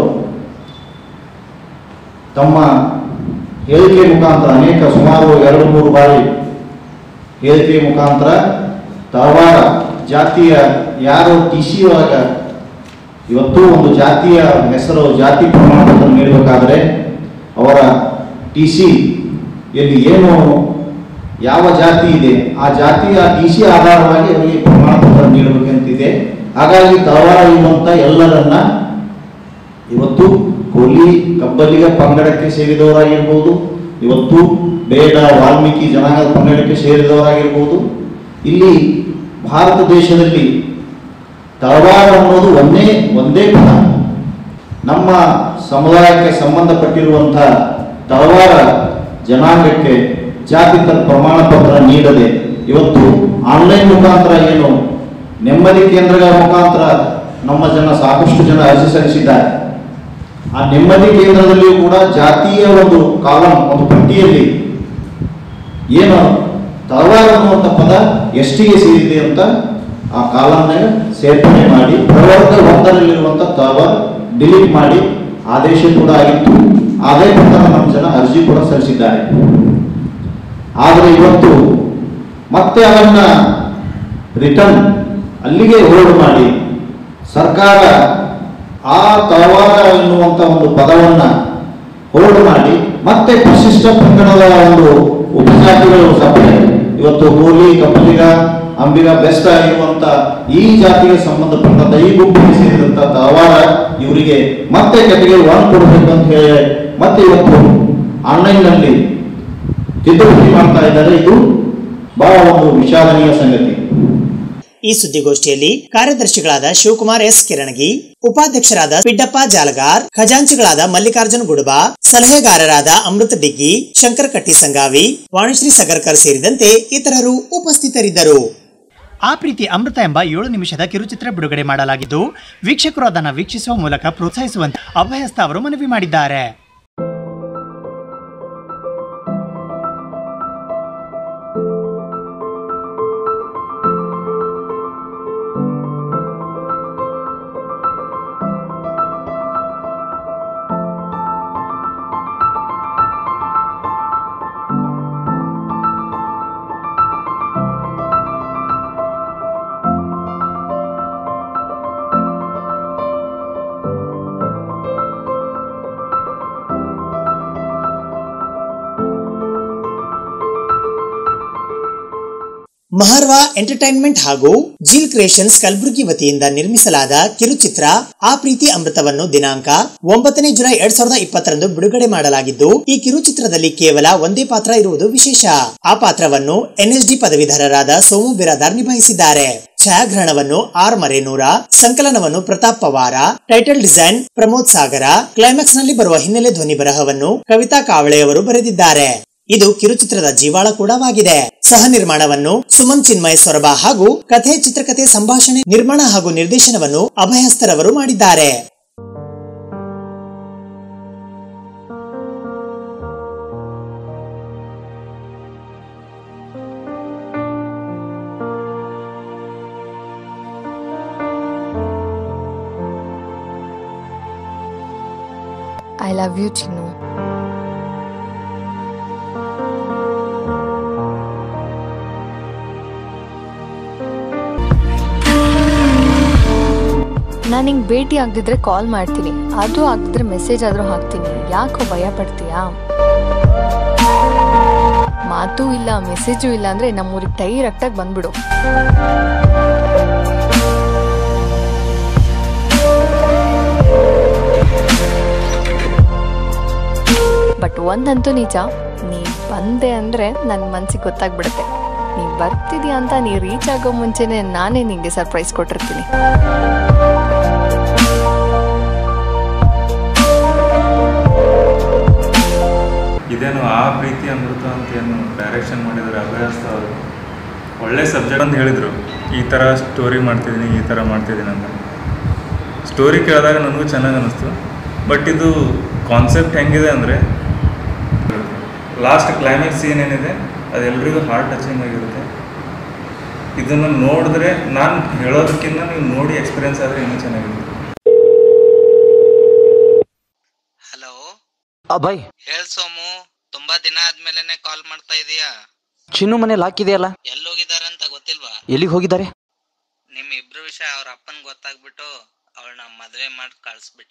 ತಮ್ಮ ಹೇಳಿಕೆ ಮುಖಾಂತರ ಅನೇಕ ಸುಮಾರು ಎರಡು ಮೂರು ಬಾರಿ ಹೇಳಿಕೆ ಮುಖಾಂತರ ತಳವಾರ ಜಾತಿಯ ಯಾರು ಟಿ ಸಿ ಒಳಗ ಇವತ್ತು ಒಂದು ಜಾತಿಯ ಹೆಸರು ಜಾತಿ ಪ್ರಮಾಣ ಪತ್ರ ನೀಡಬೇಕಾದ್ರೆ ಅವರ ಟಿ ಸಿ ಎಲ್ಲಿ ಏನು ಯಾವ ಜಾತಿ ಇದೆ ಆ ಜಾತಿಯ ಟಿ ಸಿ ಆಧಾರವಾಗಿ ಅವರಿಗೆ ಪ್ರಮಾಣ ಪತ್ರ ನೀಡಬೇಕಂತಿದೆ ಹಾಗಾಗಿ ತಳವಾರ ಇರುವಂತ ಎಲ್ಲರನ್ನ ಇವತ್ತು ಕೋಲಿ ಕಬ್ಬಲಿಗ ಪಂಗಡಕ್ಕೆ ಸೇರಿದವರಾಗಿರ್ಬೋದು ಇವತ್ತು ಬೇಡ ವಾಲ್ಮೀಕಿ ಜನಾಂಗದ ಪಂಗಡಕ್ಕೆ ಸೇರಿದವರಾಗಿರ್ಬೋದು ಇಲ್ಲಿ ಭಾರತ ದೇಶದಲ್ಲಿ ತಳವಾರ ಅನ್ನೋದು ಒಂದೇ ಒಂದೇ ಪದ ನಮ್ಮ ಸಮುದಾಯಕ್ಕೆ ಸಂಬಂಧಪಟ್ಟಿರುವಂಥ ತಳವಾರ ಜನಾಂಗಕ್ಕೆ ಜಾತಿ ತ- ಪ್ರಮಾಣ ಪತ್ರ ನೀಡದೆ ಇವತ್ತು ಆನ್ಲೈನ್ ಮುಖಾಂತರ ಏನು ನೆಮ್ಮದಿ ಕೇಂದ್ರಗಳ ಮುಖಾಂತರ ನಮ್ಮ ಜನ ಸಾಕಷ್ಟು ಜನ ಅರ್ಜಿ ಸಲ್ಲಿಸಿದ್ದಾರೆ ಆ ನೆಮ್ಮದಿ ಕೇಂದ್ರದಲ್ಲಿಯೂ ಕೂಡ ಜಾತಿಯ ಒಂದು ಕಾಲಂ ಒಂದು ಪಟ್ಟಿಯಲ್ಲಿ ಏನು ತಳವಾರ ಅನ್ನುವಂಥ ಪದ ಎಷ್ಟಿಗೆ ಸೇರಿದೆ ಅಂತ ಆ ಕಾಲಂನಾಗ ಸೇರ್ಪಡೆ ಮಾಡಿ ಪ್ರವರ್ಗ ಒಂದರಲ್ಲಿರುವಂಥ ತಳವಾರ ಡಿಲೀಟ್ ಮಾಡಿ ಆದೇಶ ಕೂಡ ಆಗಿತ್ತು ಅದೇ ಪ್ರಕಾರ ನಮ್ಮ ಜನ ಅರ್ಜಿ ಕೂಡ ಸಲ್ಲಿಸಿದ್ದಾರೆ ಆದರೆ ಇವತ್ತು ಮತ್ತೆ ಅವನ್ನ ರಿಟರ್ನ್ ಅಲ್ಲಿಗೆ ಹೋಲ್ಡ್ ಮಾಡಿ ಸರ್ಕಾರ ಆ ತಳವಾರ ಎನ್ನುವಂಥ ಒಂದು ಪದವನ್ನ ಹೋಲ್ಡ್ ಮಾಡಿ ಮತ್ತೆ ಪರಿಶಿಷ್ಟ ಪಂಗಡದ ಒಂದು ಉಪಜಾತಿಗಳು ಸಪರೇಟ್ ಇವತ್ತು ಹೋಲಿ ಕಪ್ಪಲಿಗ ಅಂಬಿಗ ಬೆಸ್ಟ್ ಆಗಿರುವಂತ ಈ ಜಾತಿಗೆ ಸಂಬಂಧಪಟ್ಟಂತ ಈ ಗುಂಪಿಗೆ ಸೇರಿದಂತ ತಳವಾರ ಇವರಿಗೆ ಮತ್ತೆ ಕೆಟಗರಿ ಒನ್ ಕೊಡಬೇಕು ಅಂತ ಹೇಳಿ ಮತ್ತೆ ಇವತ್ತು ಆನ್ಲೈನ್ ನಲ್ಲಿ ತಿದ್ದುಪಡಿ ಮಾಡ್ತಾ ಇದ್ದಾರೆ ಇದು ಬಹಳ ಒಂದು ವಿಷಾದನೀಯ ಸಂಗತಿ ಈ ಸುದ್ದಿಗೋಷ್ಠಿಯಲ್ಲಿ ಕಾರ್ಯದರ್ಶಿಗಳಾದ ಶಿವಕುಮಾರ್ ಎಸ್ ಕಿರಣಗಿ ಉಪಾಧ್ಯಕ್ಷರಾದ ಪಿಡ್ಡಪ್ಪ ಜಾಲಗಾರ್ ಖಜಾಂಚಿಗಳಾದ ಮಲ್ಲಿಕಾರ್ಜುನ್ ಗುಡುಬಾ ಸಲಹೆಗಾರರಾದ ಅಮೃತ್ ಡಿಗ್ಗಿ ಶಂಕರ್ ಕಟ್ಟಿ ಸಂಗಾವಿ ವಾಣಿಶ್ರೀ ಸಗರ್ಕರ್ ಸೇರಿದಂತೆ ಇತರರು ಉಪಸ್ಥಿತರಿದ್ದರು ಆ ಪ್ರೀತಿ ಅಮೃತ ಎಂಬ ಏಳು ನಿಮಿಷದ ಕಿರುಚಿತ್ರ ಬಿಡುಗಡೆ ಮಾಡಲಾಗಿದ್ದು ವೀಕ್ಷಕರು ಅದನ್ನು ವೀಕ್ಷಿಸುವ ಮೂಲಕ ಪ್ರೋತ್ಸಾಹಿಸುವಂತೆ ಅಭಯಸ್ಥ ಅವರು ಮನವಿ ಮಾಡಿದ್ದಾರೆ ಮಹರ್ವಾ ಎಂಟರ್ಟೈನ್ಮೆಂಟ್ ಹಾಗೂ ಜೀಲ್ ಕ್ರಿಯೇಷನ್ಸ್ ಕಲಬುರಗಿ ವತಿಯಿಂದ ನಿರ್ಮಿಸಲಾದ ಕಿರುಚಿತ್ರ ಆ ಪ್ರೀತಿ ಅಮೃತವನ್ನು ದಿನಾಂಕ ಒಂಬತ್ತನೇ ಜುಲೈ ಎರಡ್ ಸಾವಿರದ ಇಪ್ಪತ್ತರಂದು ಬಿಡುಗಡೆ ಮಾಡಲಾಗಿದ್ದು ಈ ಕಿರುಚಿತ್ರದಲ್ಲಿ ಕೇವಲ ಒಂದೇ ಪಾತ್ರ ಇರುವುದು ವಿಶೇಷ ಆ ಪಾತ್ರವನ್ನು ಎನ್ಎಸ್ಡಿ ಪದವೀಧರರಾದ ಸೋಮು ಬಿರಾದಾರ್ ನಿಭಾಯಿಸಿದ್ದಾರೆ ಛಾಯಾಗ್ರಹಣವನ್ನು ಆರ್ ಮರೇನೂರ ಸಂಕಲನವನ್ನು Pratap Pawar title design Pramod Sagar climax ನಲ್ಲಿ ಬರುವ ಹಿನ್ನೆಲೆ ಧ್ವನಿ ಬರಹವನ್ನು ಕವಿತಾ ಕಾವಳೆಯವರು ಬರೆದಿದ್ದಾರೆ ಇದು ಕಿರುಚಿತ್ರದ ಜೀವಾಳ ಕೂಡವಾಗಿದೆ ಸಹ ನಿರ್ಮಾಣವನ್ನು ಸುಮನ್ ಚಿನ್ಮಯ ಸೊರಬ ಹಾಗೂ ಕಥೆ ಚಿತ್ರಕಥೆ ಸಂಭಾಷಣೆ ನಿರ್ಮಾಣ ಹಾಗೂ ನಿರ್ದೇಶನವನ್ನು ಅಭಯಸ್ಥರವರು ಮಾಡಿದ್ದಾರೆ I love you, Chinu. ನಾನು ಹಿಂಗೆ ಭೇಟಿ ಆಗದಿದ್ರೆ ಕಾಲ್ ಮಾಡ್ತೀನಿ ಅದು ಆಗದಿದ್ರೆ ಮೆಸೇಜ್ ಆದರೂ ಹಾಕ್ತೀನಿ ಯಾಕೋ ಭಯ ಪಡ್ತೀಯಾ ಮಾತು ಇಲ್ಲ ಮೆಸೇಜು ಇಲ್ಲ ಅಂದರೆ ನಮ್ಮೂರಿಗೆ ಡೈರೆಕ್ಟಾಗಿ ಬಂದ್ಬಿಡು ಬಟ್ ಒಂದಂತೂ ನಿಜ ನೀ ಬಂದೆ ಅಂದರೆ ನನ್ನ ಮನ್ಸಿಗೆ ಗೊತ್ತಾಗ್ಬಿಡುತ್ತೆ ನೀ ಬರ್ತಿದ್ಯಾ ಅಂತ ನೀ ರೀಚ್ ಆಗೋ ಮುಂಚೆನೆ ನಾನೇ ನಿಂಗೆ ಸರ್ಪ್ರೈಸ್ ಕೊಟ್ಟಿರ್ತೀನಿ ಇದೇನು ಆ ಪ್ರೀತಿ ಅಮೃತ ಅಂತ ಏನು ಡೈರೆಕ್ಷನ್ ಮಾಡಿದ್ದಾರೆ ಅಭ್ಯಾಸ ಅವರು ಒಳ್ಳೆ ಸಬ್ಜೆಕ್ಟ್ ಅಂತ ಹೇಳಿದರು ಈ ಥರ ಸ್ಟೋರಿ ಮಾಡ್ತಿದ್ದೀನಿ ಈ ಥರ ಮಾಡ್ತಿದ್ದೀನಿ ಅಂತ ಸ್ಟೋರಿ ಕೇಳಿದಾಗ ನನಗೂ ಚೆನ್ನಾಗಿ ಅನ್ನಿಸ್ತು ಬಟ್ ಇದು ಕಾನ್ಸೆಪ್ಟ್ ಹೆಂಗಿದೆ ಅಂದರೆ ಲಾಸ್ಟ್ ಕ್ಲೈಮ್ಯಾಕ್ಸ್ ಸೀನ್ ಏನಿದೆ ಅದೆಲ್ಲರಿಗೂ ಹಾರ್ಟ್ ಟಚಿಂಗ್ ಆಗಿರುತ್ತೆ ಇದನ್ನು ನೋಡಿದ್ರೆ ನಾನು ಹೇಳೋದಕ್ಕಿಂತ ನೀವು ನೋಡಿ ಎಕ್ಸ್ಪೀರಿಯನ್ಸ್ ಆದರೆ ಇನ್ನೂ ಚೆನ್ನಾಗಿರುತ್ತೆ ಅಭಯ್ ಹೇಳ್ ಸೋಮು ತುಂಬಾ ದಿನ ಆದ್ಮೇಲೆನೆ ಕಾಲ್ ಮಾಡ್ತಾ ಇದೀಯಾ ಚಿನ್ನು ಮನೇಲಿ ಹಾಕಿದೆಯಲ್ಲ ಎಲ್ಲೋಗಿದಾರಂತ ಗೊತ್ತಿಲ್ವಾ ಎಲ್ಲಿಗೆ ಹೋಗಿದ್ದಾರೆ ನಿಮ್ ಇಬ್ರು ವಿಷಯ ಅವ್ರ ಅಪ್ಪನ್ ಗೊತ್ತಾಗ್ಬಿಟ್ಟು ಅವಳನ್ನ ಮದ್ವೆ ಮಾಡಿ ಕಳ್ಸ್ಬಿಟ್ಟ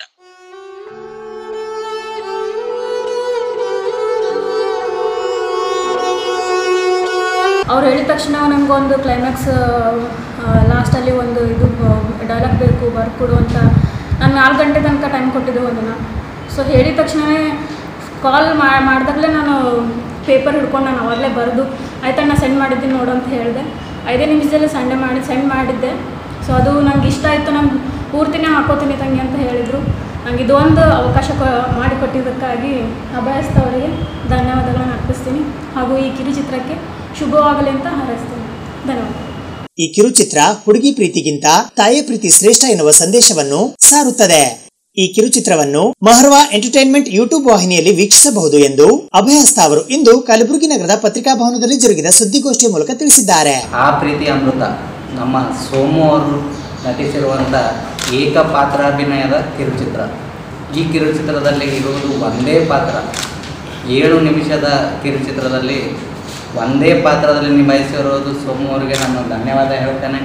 ಅವ್ರು ಹೇಳಿದ ತಕ್ಷಣ ನನಗೊಂದು ಕ್ಲೈಮ್ಯಾಕ್ಸ್ ಲಾಸ್ಟಲ್ಲಿ ಒಂದು ಇದು ಡೈಲಾಗ್ ಬೇಕು ಬರ್ಕೊಡು ಅಂತ ನಾನು ನಾಲ್ಕು ಗಂಟೆ ತನಕ ಟೈಮ್ ಕೊಟ್ಟಿದ್ದೆ ಒಂದಿನ ಸೊ ಹೇಳಿದ ತಕ್ಷಣವೇ ಕಾಲ್ ಮಾಡಿದಾಗಲೇ ನಾನು ಪೇಪರ್ ಹಿಡ್ಕೊಂಡು ನಾನು ಅವಾಗಲೇ ಬರೆದು ಆಯ್ತಣ್ಣ ಸೆಂಡ್ ಮಾಡಿದ್ದೀನಿ ನೋಡು ಅಂತ ಹೇಳಿದೆ ಐದೇ ನಿಮಿಷದಲ್ಲಿ ಸಂಡೆ ಮಾಡಿ ಸೆಂಡ್ ಮಾಡಿದ್ದೆ ಸೊ ಅದು ನಂಗೆ ಇಷ್ಟ ಆಯಿತು ನಾನು ಪೂರ್ತಿನೇ ಹಾಕೋತೀನಿ ತಂಗಿ ಅಂತ ಹೇಳಿದರು ನಂಗೆ ಇದೊಂದು ಅವಕಾಶ ಕೊ ಮಾಡಿಕೊಟ್ಟಿದ್ದಕ್ಕಾಗಿ ಅಭಯಸ್ತ ಅವರಿಗೆ ಧನ್ಯವಾದಗಳನ್ನು ಅರ್ಪಿಸ್ತೀನಿ ಹಾಗೂ ಈ ಕಿರುಚಿತ್ರಕ್ಕೆ ಶುಭವಾಗಲಿ ಅಂತ ಹಾರೈಸ್ತೀನಿ ಧನ್ಯವಾದ ಈ ಕಿರುಚಿತ್ರ ಹುಡುಗಿ ಪ್ರೀತಿಗಿಂತ ತಾಯಿ ಪ್ರೀತಿ ಶ್ರೇಷ್ಠ ಎನ್ನುವ ಸಂದೇಶವನ್ನು ಸಾರುತ್ತದೆ ಈ ಕಿರುಚಿತ್ರವನ್ನು ಮಹರ್ವಾ ಎಂಟರ್ಟೈನ್ಮೆಂಟ್ ಯೂಟ್ಯೂಬ್ ವಾಹಿನಿಯಲ್ಲಿ ವೀಕ್ಷಿಸಬಹುದು ಎಂದು ಅಭಯಸ್ಥ ಅವರು ಇಂದು ಕಲಬುರಗಿ ನಗರದ ಪತ್ರಿಕಾ ಭವನದಲ್ಲಿ ಜರುಗಿದ ಸುದ್ದಿಗೋಷ್ಠಿಯ ಮೂಲಕ ತಿಳಿಸಿದ್ದಾರೆ ಆ ಪ್ರೀತಿ ಅಮೃತ ನಮ್ಮ ಸೋಮು ಅವರು ನಟಿಸಿರುವಂಥ ಏಕ ಪಾತ್ರಾಭಿನಯದ ಕಿರುಚಿತ್ರ ಈ ಕಿರುಚಿತ್ರದಲ್ಲಿ ಇರುವುದು ಒಂದೇ ಪಾತ್ರ ಏಳು ನಿಮಿಷದ ಕಿರುಚಿತ್ರದಲ್ಲಿ ಒಂದೇ ಪಾತ್ರದಲ್ಲಿ ನಿಭಾಯಿಸಿರೋದು ಸೋಮು ಅವರಿಗೆ ನಾನು ಧನ್ಯವಾದ ಹೇಳ್ತೇನೆ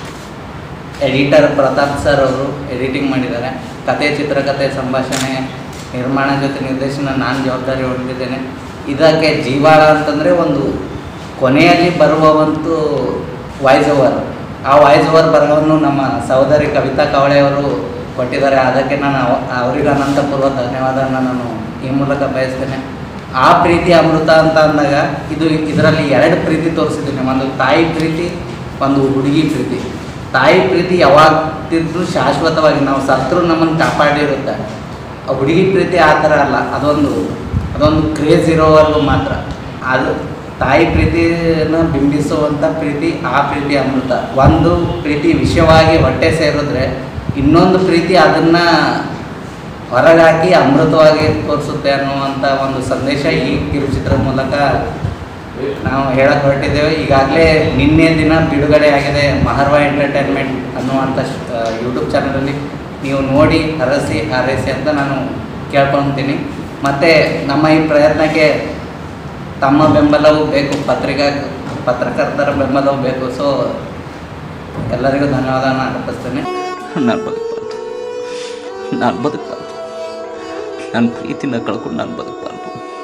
ಎಡಿಟರ್ ಪ್ರತಾಪ್ ಸರ್ ಅವರು ಎಡಿಟಿಂಗ್ ಮಾಡಿದ್ದಾರೆ ಕತೆ ಚಿತ್ರಕಥೆ ಸಂಭಾಷಣೆ ನಿರ್ಮಾಣ ಜೊತೆ ನಿರ್ದೇಶನ ನಾನು ಜವಾಬ್ದಾರಿ ಹೊಂದಿದ್ದೇನೆ ಇದಕ್ಕೆ ಜೀವಾಳ ಅಂತಂದರೆ ಒಂದು ಕೊನೆಯಲ್ಲಿ ಬರುವ ಒಂದು ವಾಯ್ಸ್ ಓವರ್ ಆ ವಾಯ್ಸ್ ಓವರ್ ಬರಹವನ್ನು ನಮ್ಮ ಸಹೋದರಿ ಕವಿತಾ ಕವಳೆಯವರು ಕೊಟ್ಟಿದ್ದಾರೆ ಅದಕ್ಕೆ ನಾನು ಅವ- ಅವರಿಗೆ ಅನಂತಪೂರ್ವ ಧನ್ಯವಾದನ ನಾನು ಈ ಮೂಲಕ ಬಯಸ್ತೇನೆ ಆ ಪ್ರೀತಿ ಅಮೃತ ಅಂತ ಅಂದಾಗ ಇದು ಇದರಲ್ಲಿ ಎರಡು ಪ್ರೀತಿ ತೋರಿಸಿದ್ದೀನಿ ಒಂದು ತಾಯಿ ಪ್ರೀತಿ ಒಂದು ಹುಡುಗಿ ಪ್ರೀತಿ ತಾಯಿ ಪ್ರೀತಿ ಯಾವಾಗ್ತಿದ್ರು ಶಾಶ್ವತವಾಗಿ ನಾವು ಸತ್ರು ನಮ್ಮನ್ನು ಕಾಪಾಡಿರುತ್ತೆ ಆ ಹುಡುಗಿ ಪ್ರೀತಿ ಆ ಥರ ಅಲ್ಲ ಅದೊಂದು ಅದೊಂದು ಕ್ರೇಜ್ ಇರೋವರೆಗೂ ಮಾತ್ರ ಅದು ತಾಯಿ ಪ್ರೀತಿನ ಬಿಂಬಿಸುವಂಥ ಪ್ರೀತಿ ಆ ಪ್ರೀತಿ ಅಮೃತ ಒಂದು ಪ್ರೀತಿ ವಿಷಯವಾಗಿ ಹೊಟ್ಟೆ ಸೇರಿದ್ರೆ ಇನ್ನೊಂದು ಪ್ರೀತಿ ಅದನ್ನು ಹೊರಗಾಕಿ ಅಮೃತವಾಗಿ ತೋರಿಸುತ್ತೆ ಅನ್ನುವಂಥ ಒಂದು ಸಂದೇಶ ಈ ಕಿರುಚಿತ್ರದ ಮೂಲಕ ನಾವು ಹೇಳಕ್ಕೆ ಹೊರಟಿದ್ದೇವೆ ಈಗಾಗಲೇ ನಿನ್ನೆ ದಿನ ಬಿಡುಗಡೆ ಆಗಿದೆ ಮಹರ್ವ ಎಂಟರ್ಟೈನ್ಮೆಂಟ್ ಅನ್ನುವಂಥ ಯೂಟ್ಯೂಬ್ ಚಾನಲಲ್ಲಿ ನೀವು ನೋಡಿ ಹರಸಿ ಹಾರೈಸಿ ಅಂತ ನಾನು ಕೇಳ್ಕೊತೀನಿ ಮತ್ತು ನಮ್ಮ ಈ ಪ್ರಯತ್ನಕ್ಕೆ ತಮ್ಮ ಬೆಂಬಲವೂ ಬೇಕು ಪತ್ರಿಕಾ ಪತ್ರಕರ್ತರ ಬೆಂಬಲವೂ ಬೇಕು ಸೊ ಎಲ್ಲರಿಗೂ ಧನ್ಯವಾದನ ಅರ್ಪಿಸ್ತೇನೆ ನಾನು ಬದುಕಬಾರ್ದು ನಾನು ಬದುಕಬಾರ್ದು ನನ್ನ ಪ್ರೀತಿನ ಕಳ್ಕೊಂಡು ನಾನು ಬದುಕಬಾರ್ದು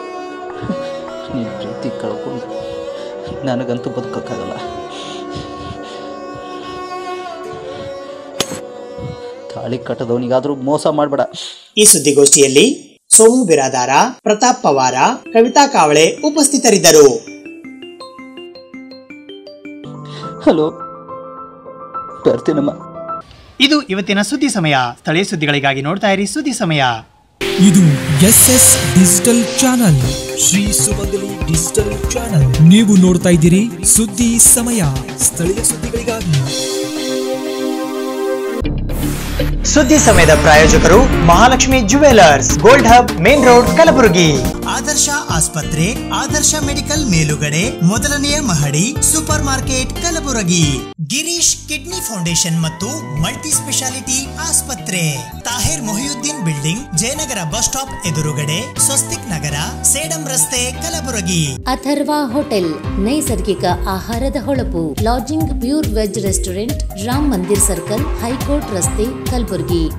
ನಿನ್ನ ಪ್ರೀತಿ ಕಳ್ಕೊಂಡು ನನಗಂತೂ ಬದುಕೋಕ್ಕಾಗಲ್ಲ ತಾಳಿ ಕಟ್ಟದವನಿಗಾದರೂ ಮೋಸ ಮಾಡಬೇಡ ಈ ಸುದ್ದಿಗೋಷ್ಠಿಯಲ್ಲಿ ಸೋಮು ಬಿರಾದಾರ ಪ್ರತಾಪ್ ಪವಾರ ಕವಿತಾ ಕಾವಳೆ ಉಪಸ್ಥಿತರಿದ್ದರು ಹಲೋ ಬರ್ತೀನಮ್ಮ ಇದು ಇವತ್ತಿನ ಸುದ್ದಿ ಸಮಯ ಸ್ಥಳೀಯ ಸುದ್ದಿಗಳಿಗಾಗಿ ನೋಡ್ತಾ ಇರಿ ಸುದ್ದಿ ಸಮಯ ಇದು S S digital channel Shri Sumangali digital channel ನೀವು ನೋಡ್ತಾ ಇದ್ದೀರಿ ಸುದ್ದಿ ಸಮಯ ಸ್ಥಳೀಯ ಸುದ್ದಿಗಳಿಗಾಗಿ ಸುದ್ದಿ ಸಮಯದ ಪ್ರಾಯೋಜಕರು Mahalakshmi jewellers gold hub main road Kalaburagi Adarsha ಆಸ್ಪತ್ರೆ ಆದರ್ಶ ಮೆಡಿಕಲ್ ಮೇಲುಗಡೆ ಮೊದಲನೆಯ ಮಹಡಿ super market Kalaburagi Girish kidney foundation ಮತ್ತು ಮಲ್ಟಿ ಸ್ಪೆಷಾಲಿಟಿ ಆಸ್ಪತ್ರೆ Tahir Mohiuddin building Jayanagar bus stop ಎದುರುಗಡೆ ಸ್ವಸ್ತಿಕ್ ನಗರ ಸೇಡಂ ರಸ್ತೆ ಕಲಬುರಗಿ ಅಥರ್ವ ಹೋಟೆಲ್ ನೈಸರ್ಗಿಕ ಆಹಾರದ ಹೊಳಪು lodging pure veg restaurant Ram Mandir circle high court ರಸ್ತೆ ಕಲಬುರಗಿ